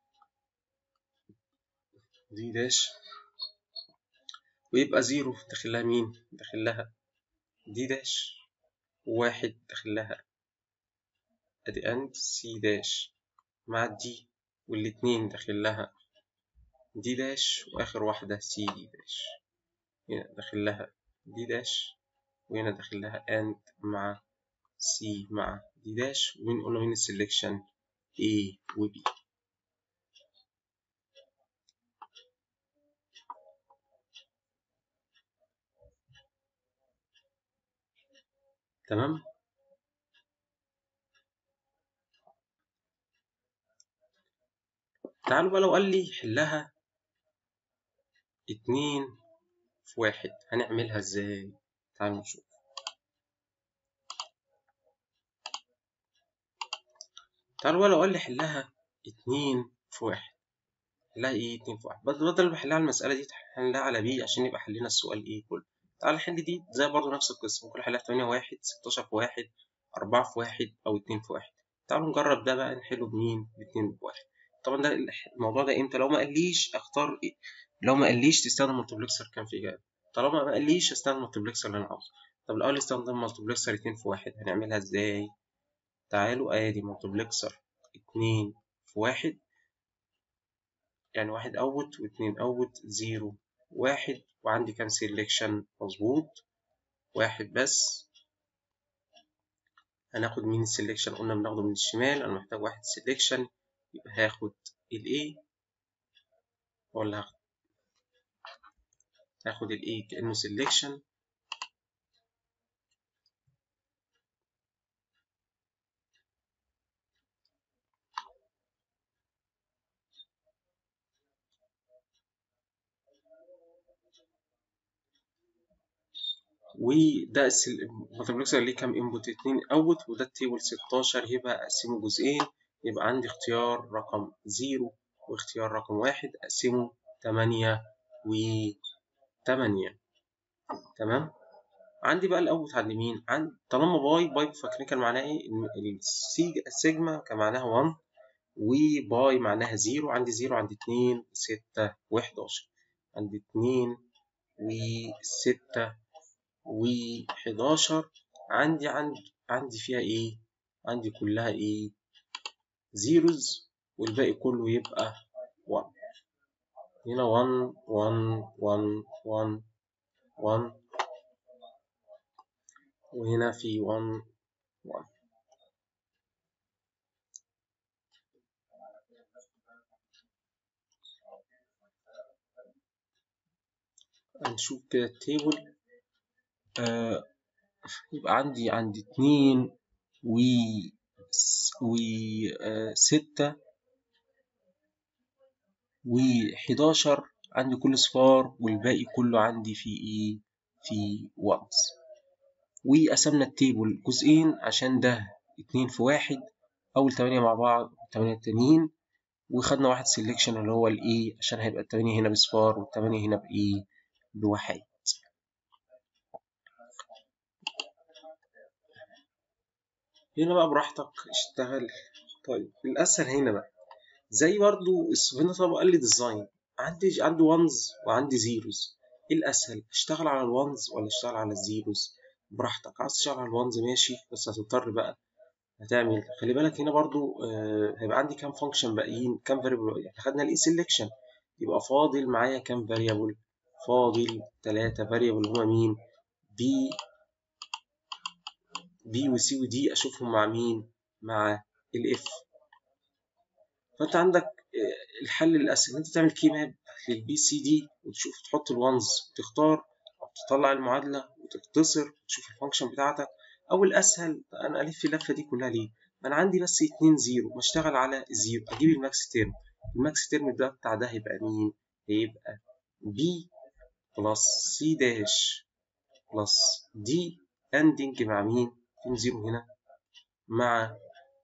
دي داش ويبقى زيرو داخلها مين داخلها دي داش وواحد داخلها ادي اند سي داش مع الدي والاتنين داخل لها دي داش واخر واحدة سي دي داش هنا داخل لها دي داش وهنا داخل لها اند مع سي مع دي داش ومين قلنا مين السلكشن A و B تمام تعالوا بقى لو قال لي حلها اتنين في واحد هنعملها ازاي تعالوا نشوف تعالوا بقى لو قال لي حلها اتنين في واحد حلها ايه اتنين في واحد بدل ما احلها المسألة دي حلها على بي عشان يبقى حلينا السؤال ايه كله تعالى نحل دي زي برضه نفس القصة ممكن احلها في تمانية واحد ستاشر في واحد أربعة في واحد أو اتنين في واحد تعالوا نجرب ده بقى نحله بمين باتنين في واحد طبعا ده الموضوع ده امتى لو ما قاليش اختار إيه؟ لو ما قاليش تستخدم مالتيبلكسر كام في اجابه طالما ما قاليش استخدم المالتيبلكسر اللي انا عاوزه طب لو قال لي استخدم مالتيبلكسر اتنين في واحد هنعملها ازاي تعالوا ادي مالتيبلكسر اتنين في واحد يعني واحد اوت واتنين اوت زيرو واحد وعندي كام سيلكشن مظبوط واحد بس هناخد مين السيلكشن قلنا بناخده من الشمال انا محتاج واحد سيلكشن يبقى هاخد ال A ولا هاخد هاخد ال A كأنه selection وده المالتيبلكسر ليه كام انبوت اتنين اوت وده التيبل 16 يبقى اقسمه جزئين يبقى عندي اختيار رقم زيرو واختيار رقم واحد أقسمه تمانية وتمانية تمام عندي بقى الأوت عند مين؟ عند طالما باي باي فاكرين كان معناها إيه؟ السيجما كان معناها 1 وباي معناها زيرو عندي زيرو عند اتنين ستة وحداشر عند اتنين وستة وحداشر عندي عند عندي فيها إيه؟ عندي كلها إيه؟ زيروز والباقي كله يبقى 1 هنا 1 1 1 1 1 وهنا في 1 1 هنشوف كده التيبل آه يبقى عندي عندي اتنين و وستة وحداشر عندي كل صفار والباقي كله عندي في ايه في وانز وقسمنا التيبل جزئين عشان ده اتنين في واحد أول تمانية مع بعض والتمانية التانيين وخدنا واحد سيلكشن اللي هو الايه عشان هيبقى التمانية هنا بصفار والتمانية هنا بإيه بواحد هنا بقى براحتك اشتغل طيب الأسهل هنا بقى زي برضو هنا طبعا قال لي ديزاين عندي عندي وانز وعندي زيروز ايه الأسهل اشتغل على الوانز ولا اشتغل على الزيروز براحتك عايز تشتغل على الوانز ماشي بس هتضطر بقى هتعمل خلي بالك هنا برضو آه هيبقى عندي كام فانكشن باقيين كام فاريبل احنا خدنا الاي سيلكشن يبقى فاضل معايا كام فاريبل فاضل ثلاثة فاريبل هما مين بي بي وسي ودي اشوفهم مع مين مع الاف فانت عندك الحل الاسهل انت تعمل كي ماب للبي سي دي وتشوف تحط الوانز تختار او تطلع المعادله وتختصر وتشوف الفانكشن بتاعتك او الاسهل انا الف اللفه دي كلها ليه ما انا عندي بس 2 زيرو بشتغل على الزيرو اجيب الماكس تيرم الماكس تيرم ده بتاع ده هيبقى مين هيبقى بي بلس سي داش بلس دي اندنج مع مين فين زيرو هنا مع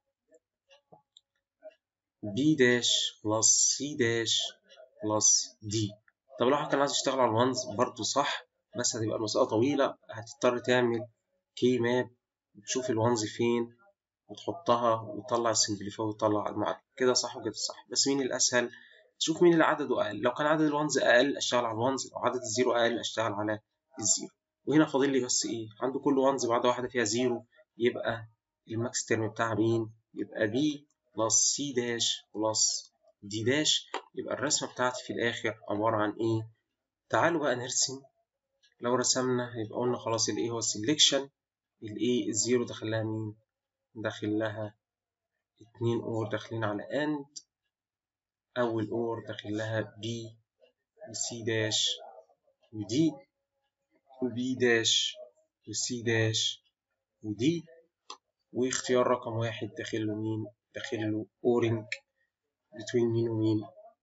بي داش بلس سي داش بلس دي طب لو كان عايز يشتغل على الوانز برضه صح بس هتبقى المسألة طويلة هتضطر تعمل كي ماب وتشوف الوانز فين وتحطها وتطلع السمبليفاي وتطلع المعادلة كده صح وكده صح بس مين الأسهل تشوف مين اللي عدده أقل لو كان عدد الوانز أقل أشتغل على الوانز لو عدد الزيرو أقل أشتغل على الزيرو وهنا فاضل لي بس إيه عنده كل وانز بعد واحدة فيها زيرو يبقى الماكس تيرم بتاعها مين يبقى بي بلس سي داش بلس دي داش يبقى الرسمة بتاعتي في الآخر عبارة عن إيه؟ تعالوا بقى نرسم لو رسمنا يبقى قلنا خلاص الإيه هو السلكشن الإيه الزيرو داخل لها مين؟ داخل لها اتنين أور داخلين على أند أول أور داخل لها بي وسي داش ودي وبي داش وسي داش ودي واختيار رقم واحد داخل له مين؟ داخل له اورنج between مين ومين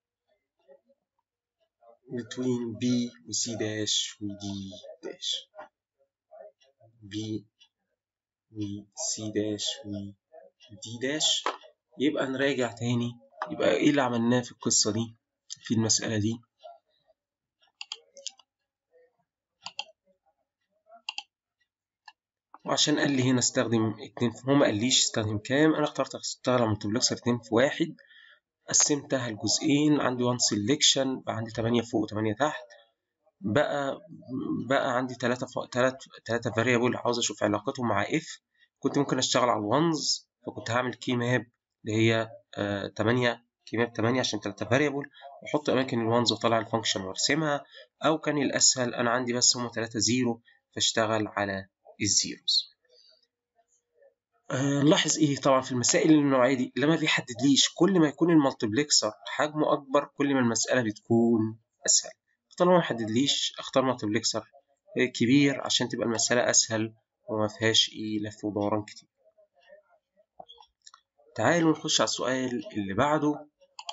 between B و C داش و D داش B و C داش و D داش يبقى نراجع تاني يبقى ايه اللي عملناه في القصة دي في المسألة دي وعشان قال لي هنا استخدم اتنين هو ما قاليش استخدم كام انا اخترت اشتغل ملتبلكسر اتنين في واحد قسمتها لجزئين عندي وان سيلكشن بقى عندي تمانية فوق وتمانية تحت بقى بقى عندي تلاتة فوق تلات تلاتة فاريبل عاوز اشوف علاقتهم مع اف كنت ممكن اشتغل على الوانز فكنت هعمل كي ماب اللي هي آه تمانية كي ماب تمانية عشان تلاتة فاريبل واحط اماكن الوانز واطلع الفانكشن وارسمها او كان الاسهل انا عندي بس هما تلاتة زيرو فاشتغل على الزيروز نلاحظ ايه طبعا في المسائل النوعيه دي لما بيحددليش كل ما يكون المالتبلكسر حجمه اكبر كل ما المساله بتكون اسهل طالما ما حددليش اختار مالتبلكسر كبير عشان تبقى المساله اسهل وما فيهاش ايه لف ودوران كتير تعالوا نخش على السؤال اللي بعده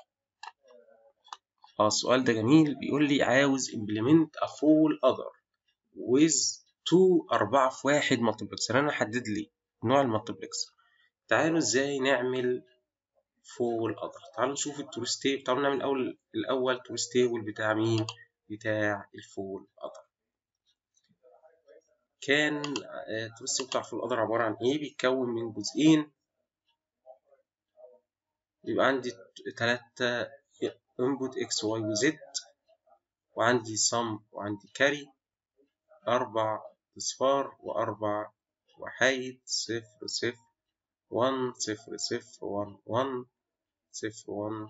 اه السؤال ده جميل بيقول لي عاوز implement a full other with 2 4 في 1 مالتبلكسر انا حدد لي نوع المالتبلكسر تعالوا ازاي نعمل فول اذر تعالوا نشوف التورس تيبل تعالوا نعمل الاول الاول تورس تيبل بتاع مين بتاع الفول اذر كان التورس تيبل بتاع الفول اذر عباره عن ايه بيتكون من جزئين يبقى عندي تلاتة input x y و z وعندي sum وعندي carry أربع أصفار وأربع وحيد صفر صفر ون صفر صفر ون ون صفر ون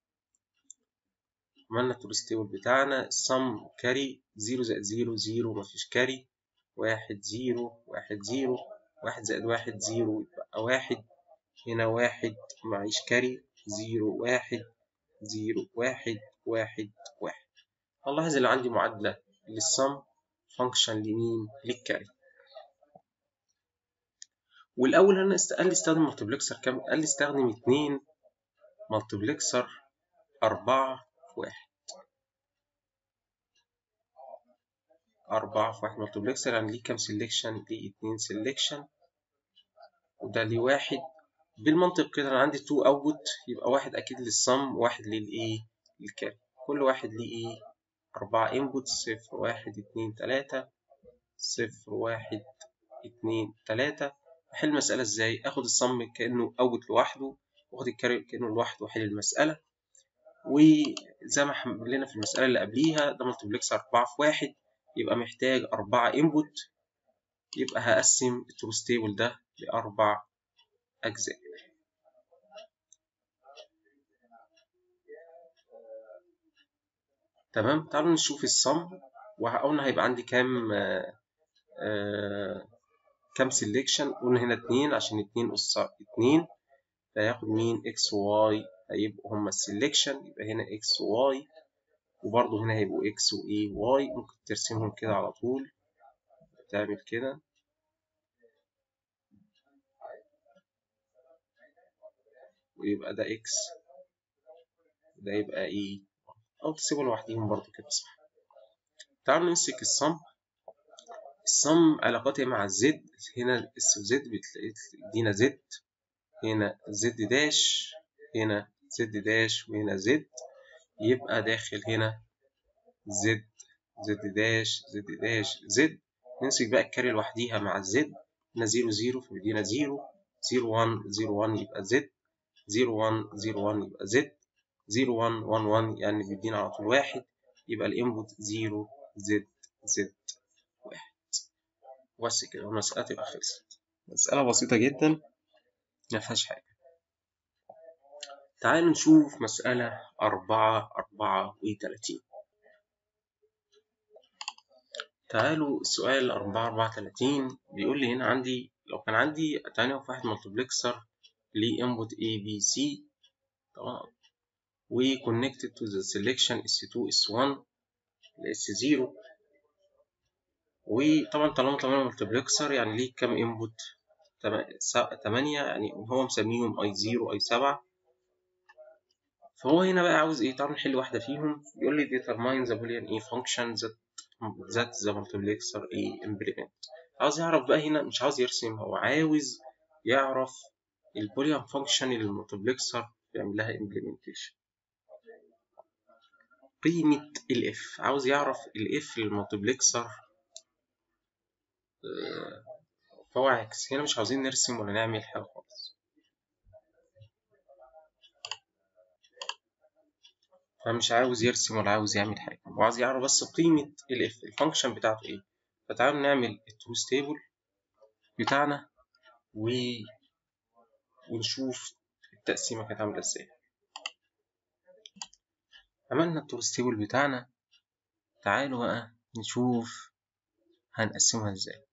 عملنا التورس تيبل بتاعنا الصم كاري زيرو زائد زيرو زيرو مفيش كاري واحد زيرو واحد زيرو واحد زائد واحد زيرو يبقى واحد هنا واحد معيش كاري زيرو واحد زيرو واحد واحد واحد هنلاحظ اللي عندي معادلة للصم فانكشن لمين للكاري والاول هنا قال لي استخدم مالتبلكسر كام قال لي استخدم اتنين مالتبلكسر أربعة في واحد أربعة في واحد مالتبلكسر يعني ليه كام سيلكشن ليه اتنين سيلكشن وده ليه واحد بالمنطق كده أنا عندي تو أوت يبقى واحد أكيد للصم واحد للإيه للكاري كل واحد ليه إيه أربعة إنبوت صفر واحد اتنين تلاتة صفر واحد اتنين تلاتة احل المساله ازاي اخد الصم كانه اوت لوحده واخد الكاري كانه لوحده واحل المساله وزي ما حلينا في المساله اللي قبليها ده ملتبلكس 4 في 1 يبقى محتاج 4 انبوت يبقى هقسم التروس تيبل ده لأربع أجزاء تمام تعالوا نشوف الصم وقلنا هيبقى عندي كام آه آه كام سيلكشن قلنا هنا اتنين عشان اتنين أس اتنين فهياخد مين اكس واي هيبقوا هما السيلكشن يبقى هنا اكس واي وبرضه هنا هيبقوا اكس واي واي ممكن ترسمهم كده على طول تعمل كده ويبقى ده اكس ده يبقى ايه او تسيبه لوحديهم برضه كده صح تعالوا نمسك الصم الصم علاقتها مع الزد هنا الاس وزد بتدينا زد هنا زد داش هنا زد داش وهنا زد يبقى داخل هنا زد زد داش زد داش زد نمسك بقى الكاري لوحديها مع الزد هنا زيرو زيرو فبيدينا زيرو زيرو وان زيرو وان يبقى زد زيرو وان زيرو وان يبقى زد زيرو وان وان وان يعني بيدينا على طول واحد يبقى الانبوت زيرو زد زد واحد بس كده المسألة تبقى خلصت مسألة بسيطة جدا مفيهاش حاجة تعالوا نشوف مسألة أربعة أربعة وتلاتين تعالوا السؤال أربعة أربعة تلاتين بيقول لي هنا عندي لو كان عندي تمانية في واحد ملتبلكسر ليه input A B C تمام و connected to the selection S2 S1 ل S0 وطبعا طالما طالما ملتبلكسر يعني ليه كام input تمانية يعني هو مسميهم I0 I7 فهو هنا بقى عاوز ايه تعالوا نحل واحدة فيهم بيقول لي determine the boolean a function that that the multiplexer a implement عاوز يعرف بقى هنا مش عاوز يرسم هو عاوز يعرف البوليان فانكشن اللي الملتبلكسر بيعمل لها implementation قيمة الاف عاوز يعرف الاف للملتبلكسر فهو عكس هنا مش عاوزين نرسم ولا نعمل حاجة خالص فمش عاوز يرسم ولا عاوز يعمل حاجة هو عاوز يعرف بس قيمة الاف الفانكشن بتاعته ايه فتعالوا نعمل التروث تيبل بتاعنا و... ونشوف التقسيمة كانت عاملة ازاي عملنا التروث تيبل بتاعنا تعالوا بقى نشوف هنقسمها ازاي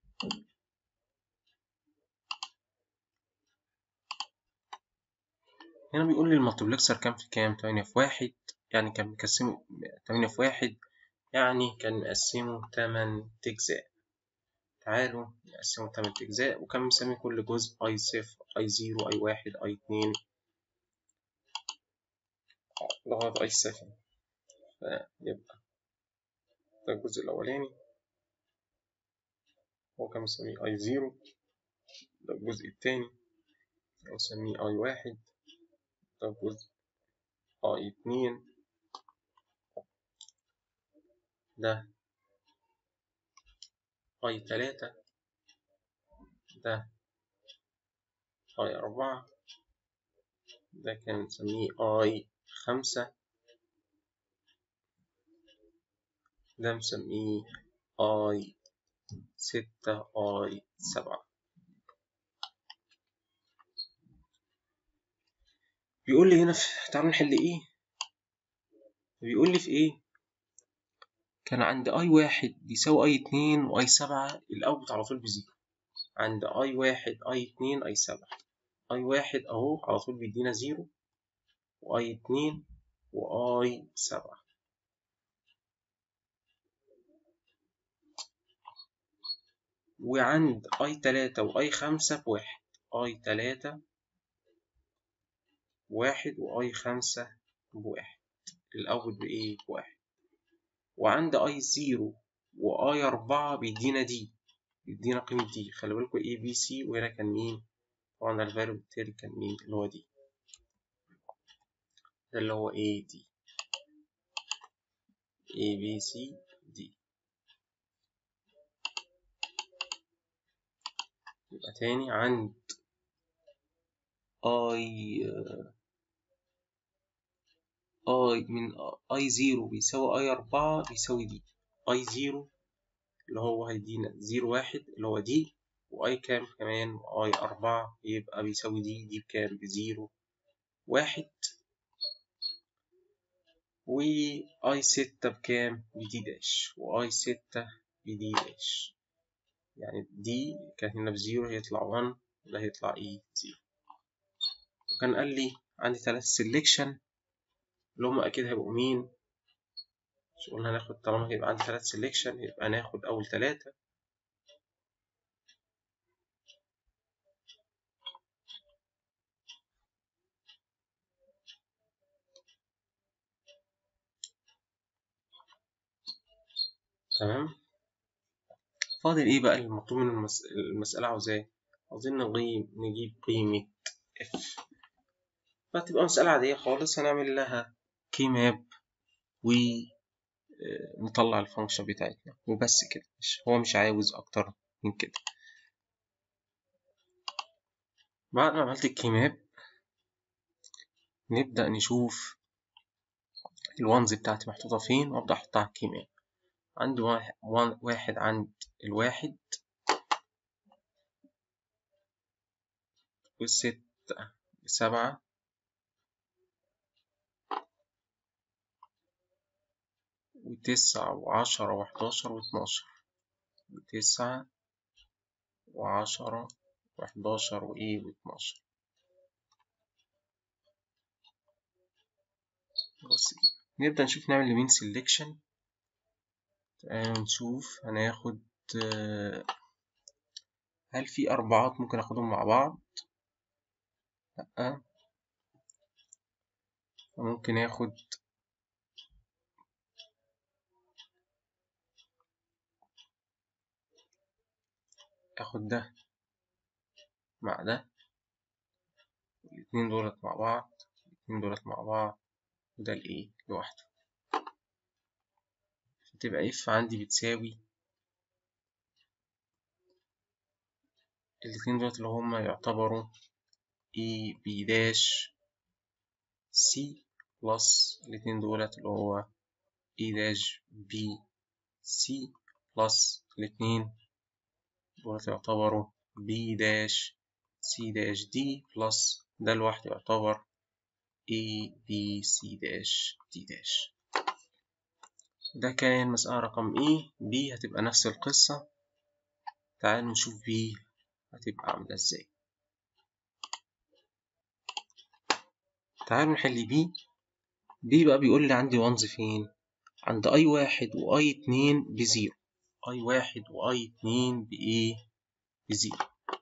هنا بيقول لي المالتبلكسر كام في كام تمانية في واحد يعني كان مقسمه تمانية في واحد يعني كان مقسمه تمن أجزاء تعالوا نقسمه تمن أجزاء وكان مسمي كل جزء أي صفر أي زيرو أي واحد أي اتنين لغاية أي سفن فيبقى ده الجزء الأولاني هو كان مسميه أي زيرو ده الجزء التاني نسميه أي واحد ده الجزء أي اتنين ده أي تلاتة ده أي أربعة ده كان نسميه أي خمسة ده مسميه أي ستة أي سبعة بيقول لي هنا في تعالوا نحل إيه بيقول لي في إيه كان عند أي واحد بيساوي أي اتنين وأي سبعة الأوت على طول بزيرو عند أي واحد أي اتنين أي سبعة أي واحد أهو على طول بيدينا زيرو وأي اتنين وأي سبعة وعند أي تلاتة وأي خمسة بواحد أي تلاتة واحد وأي خمسة بواحد الأول بإيه بواحد وعند أي زيرو وأي أربعة بيدينا دي بيدينا قيمة دي خلي بالكوا A B C وهنا كان مين طبعا الفاليو بالتالي كان مين اللي هو دي ده اللي هو A D A B C D يبقى تاني عند اي اي من اي زيرو بيساوي اي أربعة بيساوي دي اي زيرو اللي هو هيدينا زيرو واحد اللي هو دي واي كام كمان واي أربعة يبقى بيساوي دي دي بكام بزيرو واحد واي ستة بكام بدي داش واي ستة بدي داش يعني دي كان هنا بزيرو هيطلع وان وده هيطلع ايه زيرو وكان قال لي عندي تلات سيلكشن اللي هما أكيد هيبقوا مين مش قلنا هناخد طالما هيبقى عندي تلات سيلكشن يبقى ناخد أول تلاتة تمام فاضل ايه بقى المطلوب من المس... المسألة عاوزاه عاوزين نجيب نجيب قيمة اف فتبقى مسألة عادية خالص هنعمل لها كي ماب ونطلع الفانكشن بتاعتنا وبس كده مش هو مش عاوز أكتر من كده بعد ما عملت الكي ماب نبدأ نشوف الوانز بتاعتي محطوطة فين وأبدأ أحطها على الكي ماب عندي واحد, واحد عند الواحد والستة بسبعة وتسعة وعشرة وحداشر واتناشر وتسعة وعشرة وحداشر وإيه واتناشر بس كده نبدأ نشوف نعمل لمين سيلكشن تعالوا نشوف هناخد هل في أربعات ممكن أخدهم مع بعض؟ لأ ممكن آخد آخد ده مع ده الاتنين دولت مع بعض الاتنين دولت مع بعض وده الإيه لوحده فتبقى اف عندي بتساوي الاتنين دولت اللي هما يعتبروا اي بي داش سي بلس الاتنين دولت اللي هو اي داش بي سي بلس الاتنين دولت يعتبروا بي داش سي داش دي بلس ده لوحده يعتبر اي بي سي داش دي داش ده كان مسألة رقم ايه بي هتبقى نفس القصة تعالوا نشوف بي هتبقى عاملة ازاي تعالوا نحل بي بي بقى بيقول لي عندي وانز فين عند اي واحد واي اتنين بزيرو اي واحد واي اتنين بايه بزيرو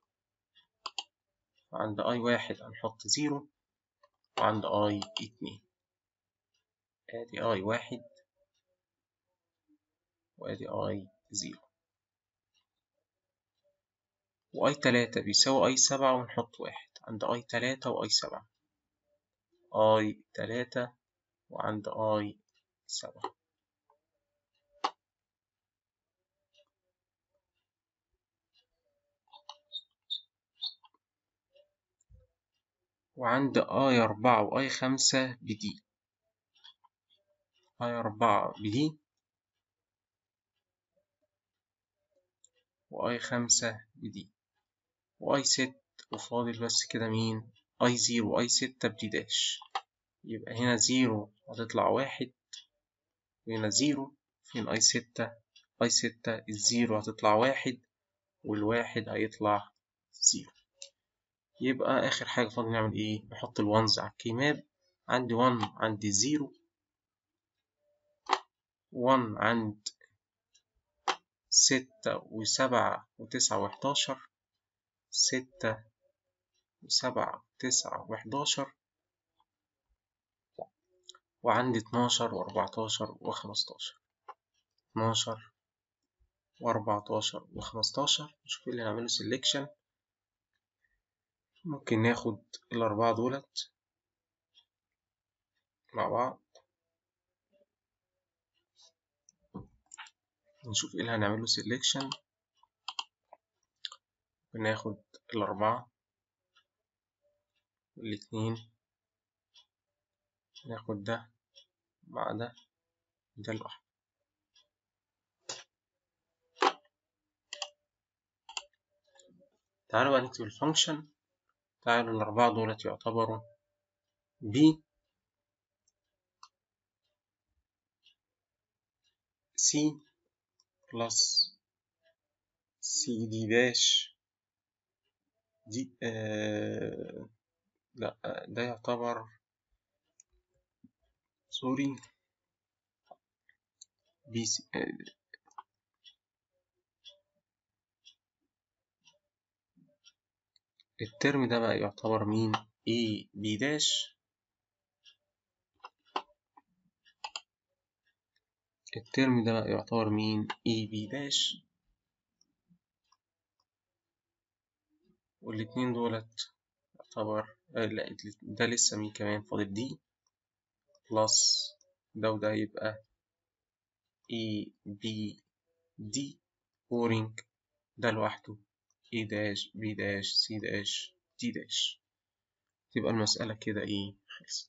عند اي واحد هنحط زيرو وعند اي اتنين ادي اي واحد وادي اي زيرو واي تلاتة بيساوي اي سبعة ونحط واحد عند اي تلاتة واي سبعة اي تلاتة وعند اي سبعة وعند اي أربعة واي خمسة بدي اي أربعة بدي واي خمسة بدي واي ست وفاضل بس كده مين اي زيرو واي ستة بدي داش يبقى هنا زيرو هتطلع واحد وهنا زيرو فين اي ستة اي ستة الزيرو هتطلع واحد والواحد هيطلع زيرو يبقى اخر حاجة فاضل نعمل ايه نحط الوانز على الكيماب عندي وان عندي زيرو وان عند ستة وسبعة وتسعة وحداشر ستة وسبعة وتسعة وحداشر وعندي اتناشر وأربعتاشر وخمستاشر اتناشر وأربعتاشر وخمستاشر نشوف اللي هنعمله سيلكشن ممكن ناخد الأربعة دولت مع بعض نشوف ايه اللي هنعمله سيلكشن بناخد الأربعة والاتنين ناخد ده مع ده ده لوحده تعالوا بقى نكتب الفانكشن تعالوا الأربعة دولت يعتبروا b c plus c d داش دي آه لا ده يعتبر سوري بي سي آه الترم ده بقى يعتبر مين A B داش الترم ده بقى يعتبر مين A B داش والاتنين دولت يعتبر آه لا ده لسه مين كمان فاضل دي بلس ده وده يبقى A B D بورينج ده لوحده A داش B داش C داش D داش تبقى المسألة كده إيه خلصت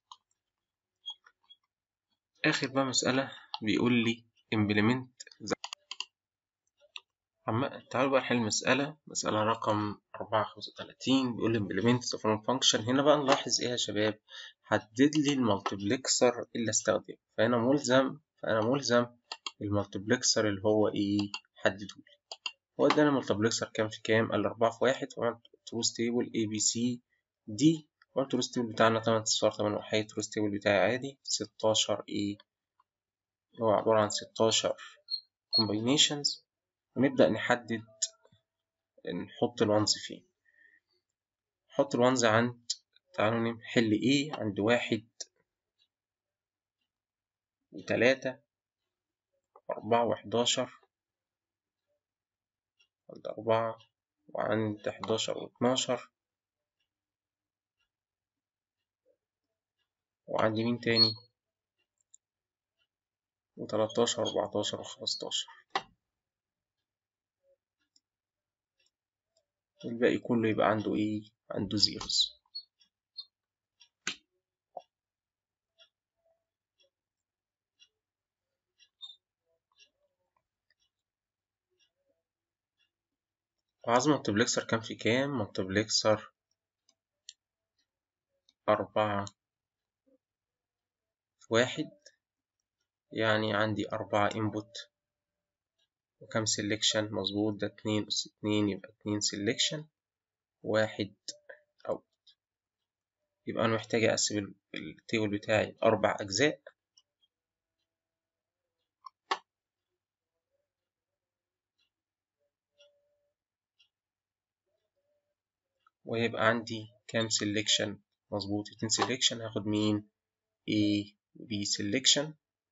آخر بقى مسألة بيقول لي implement عم تعالوا بقى نحل مسألة مسألة رقم أربعة خمسة وتلاتين بيقول لي implement the following function هنا بقى نلاحظ إيه يا شباب حدد لي المالتبلكسر اللي استخدمه فأنا ملزم فأنا ملزم المالتبلكسر اللي هو إيه حدده لي هو ادانا مالتبلكسر كام في كام قال أربعة في واحد وعملت تروس تيبل A B C D وعملت تروس تيبل بتاعنا تمن اصفار تمن وحيد تروس تيبل بتاعي عادي ستاشر A هو عبارة عن ستاشر combinations ونبدأ نحدد نحط الونز فين نحط الونز عند تعالوا نحل ايه عند واحد وتلاتة أربعة وحداشر عند أربعة وعند حداشر واتناشر وعند مين تاني وتلاتاشر وأربعتاشر وخمستاشر والباقي كله يبقى عنده ايه عنده زيروز وعايز مالتبلكسر كام في كام مالتبلكسر أربعة في واحد يعني عندي أربعة input وكم سيلكشن مظبوط ده اتنين أس اتنين يبقى اتنين سيلكشن واحد أوت يبقى أنا محتاج أقسم التيبل بتاعي أربع أجزاء ويبقى عندي كام سيلكشن مظبوط اتنين سيلكشن هاخد مين A و B سيلكشن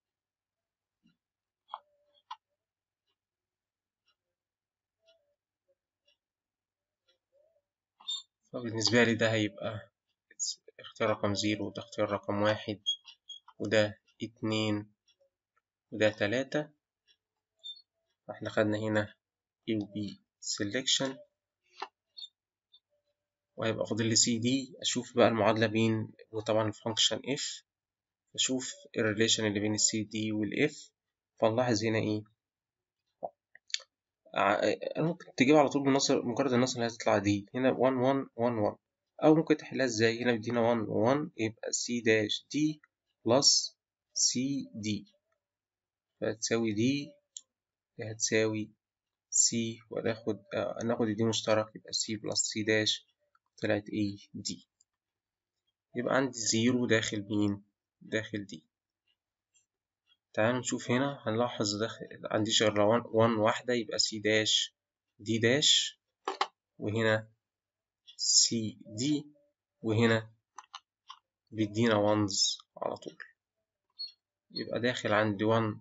فبالنسبة لي ده هيبقى اختيار رقم زيرو وده اختيار رقم واحد وده اتنين وده تلاتة احنا خدنا هنا A و B selection وهيبقى فاضل لي سي دي اشوف بقى المعادلة بين وطبعا الفانكشن اف اشوف الريليشن اللي بين السي دي والاف فنلاحظ هنا ايه انا ممكن تجيب على طول بنصر مجرد النصر اللي هتطلع دي هنا 1 1 1 1 او ممكن تحلها ازاي هنا بيدينا 1 1 يبقى سي داش دي بلس سي دي فهتساوي دي هتساوي سي وناخد آه ناخد دي مشترك يبقى سي بلس سي داش طلعت ايه دي يبقى عندي زيرو داخل مين داخل دي تعالوا نشوف هنا هنلاحظ داخل عنديش غير 1 واحدة يبقى سي داش دي داش وهنا سي دي وهنا بيدينا وانز على طول يبقى داخل عندي 1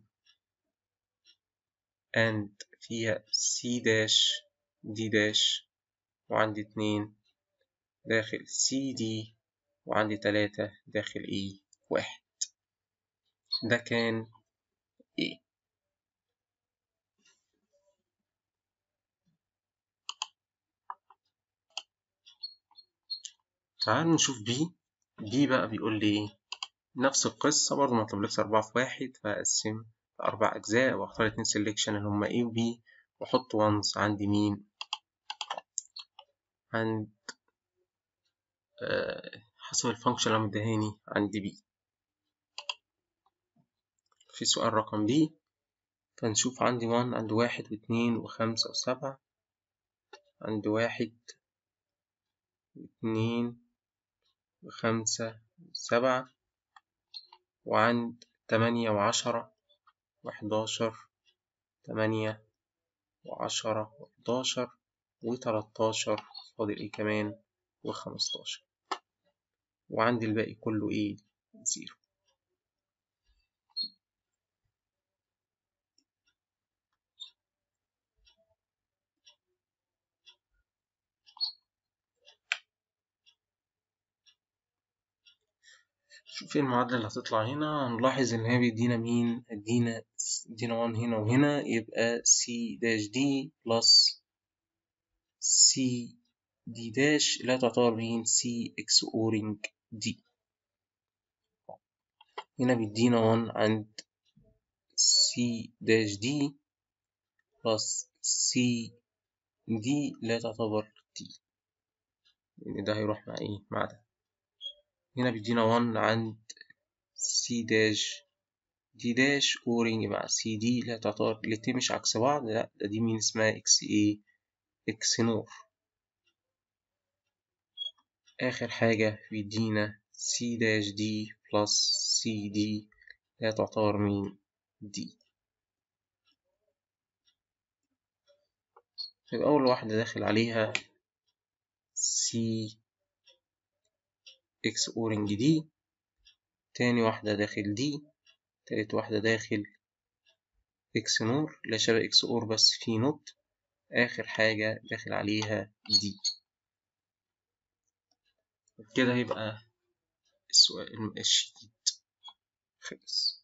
and فيها سي داش دي داش وعندي اتنين داخل سي دي وعندي تلاتة داخل ايه واحد ده كان ايه تعال نشوف بي بي بقى بيقول لي ايه نفس القصة برضه مطلوب لك أربعة في واحد فأقسم أربع أجزاء وأختار اتنين سيلكشن اللي هما A و B وأحط وانز عند مين؟ عند أه حسب الفانكشن اللي مديهاني عند B في سؤال رقم B فنشوف عندي وان عند واحد واتنين وخمسة وسبعة عند واحد واتنين وخمسة وسبعة وعند تمانية وعشرة وحداشر تمانية وعشرة وحداشر وتلاتاشر فاضل ايه كمان وخمستاشر وعندي الباقي كله ايه زيرو شوف المعادلة اللي هتطلع هنا هنلاحظ إن هي بيدينا مين؟ ادينا ادينا 1 هنا وهنا يبقى سي داش دي بلس سي دي داش لا تعتبر مين؟ سي اكس اورنج دي هنا بيدينا 1 عند سي داش دي بلس سي دي لا تعتبر دي لأن ده هيروح مع ايه؟ مع ده هنا بيدينا 1 عند سي داش دي داش اورنج مع سي دي لا تعتبر الاتنين مش عكس بعض لا ده دي مين اسمها اكس ايه اكس نور اخر حاجة بيدينا سي داش دي بلس سي دي لا تعتبر مين دي يبقى أول واحدة داخل عليها سي اكس اورنج دي تاني واحدة داخل دي تالت واحدة داخل اكس نور لا شبه اكس اور بس في نوت آخر حاجة داخل عليها دي كده يبقى السؤال الشيت خلص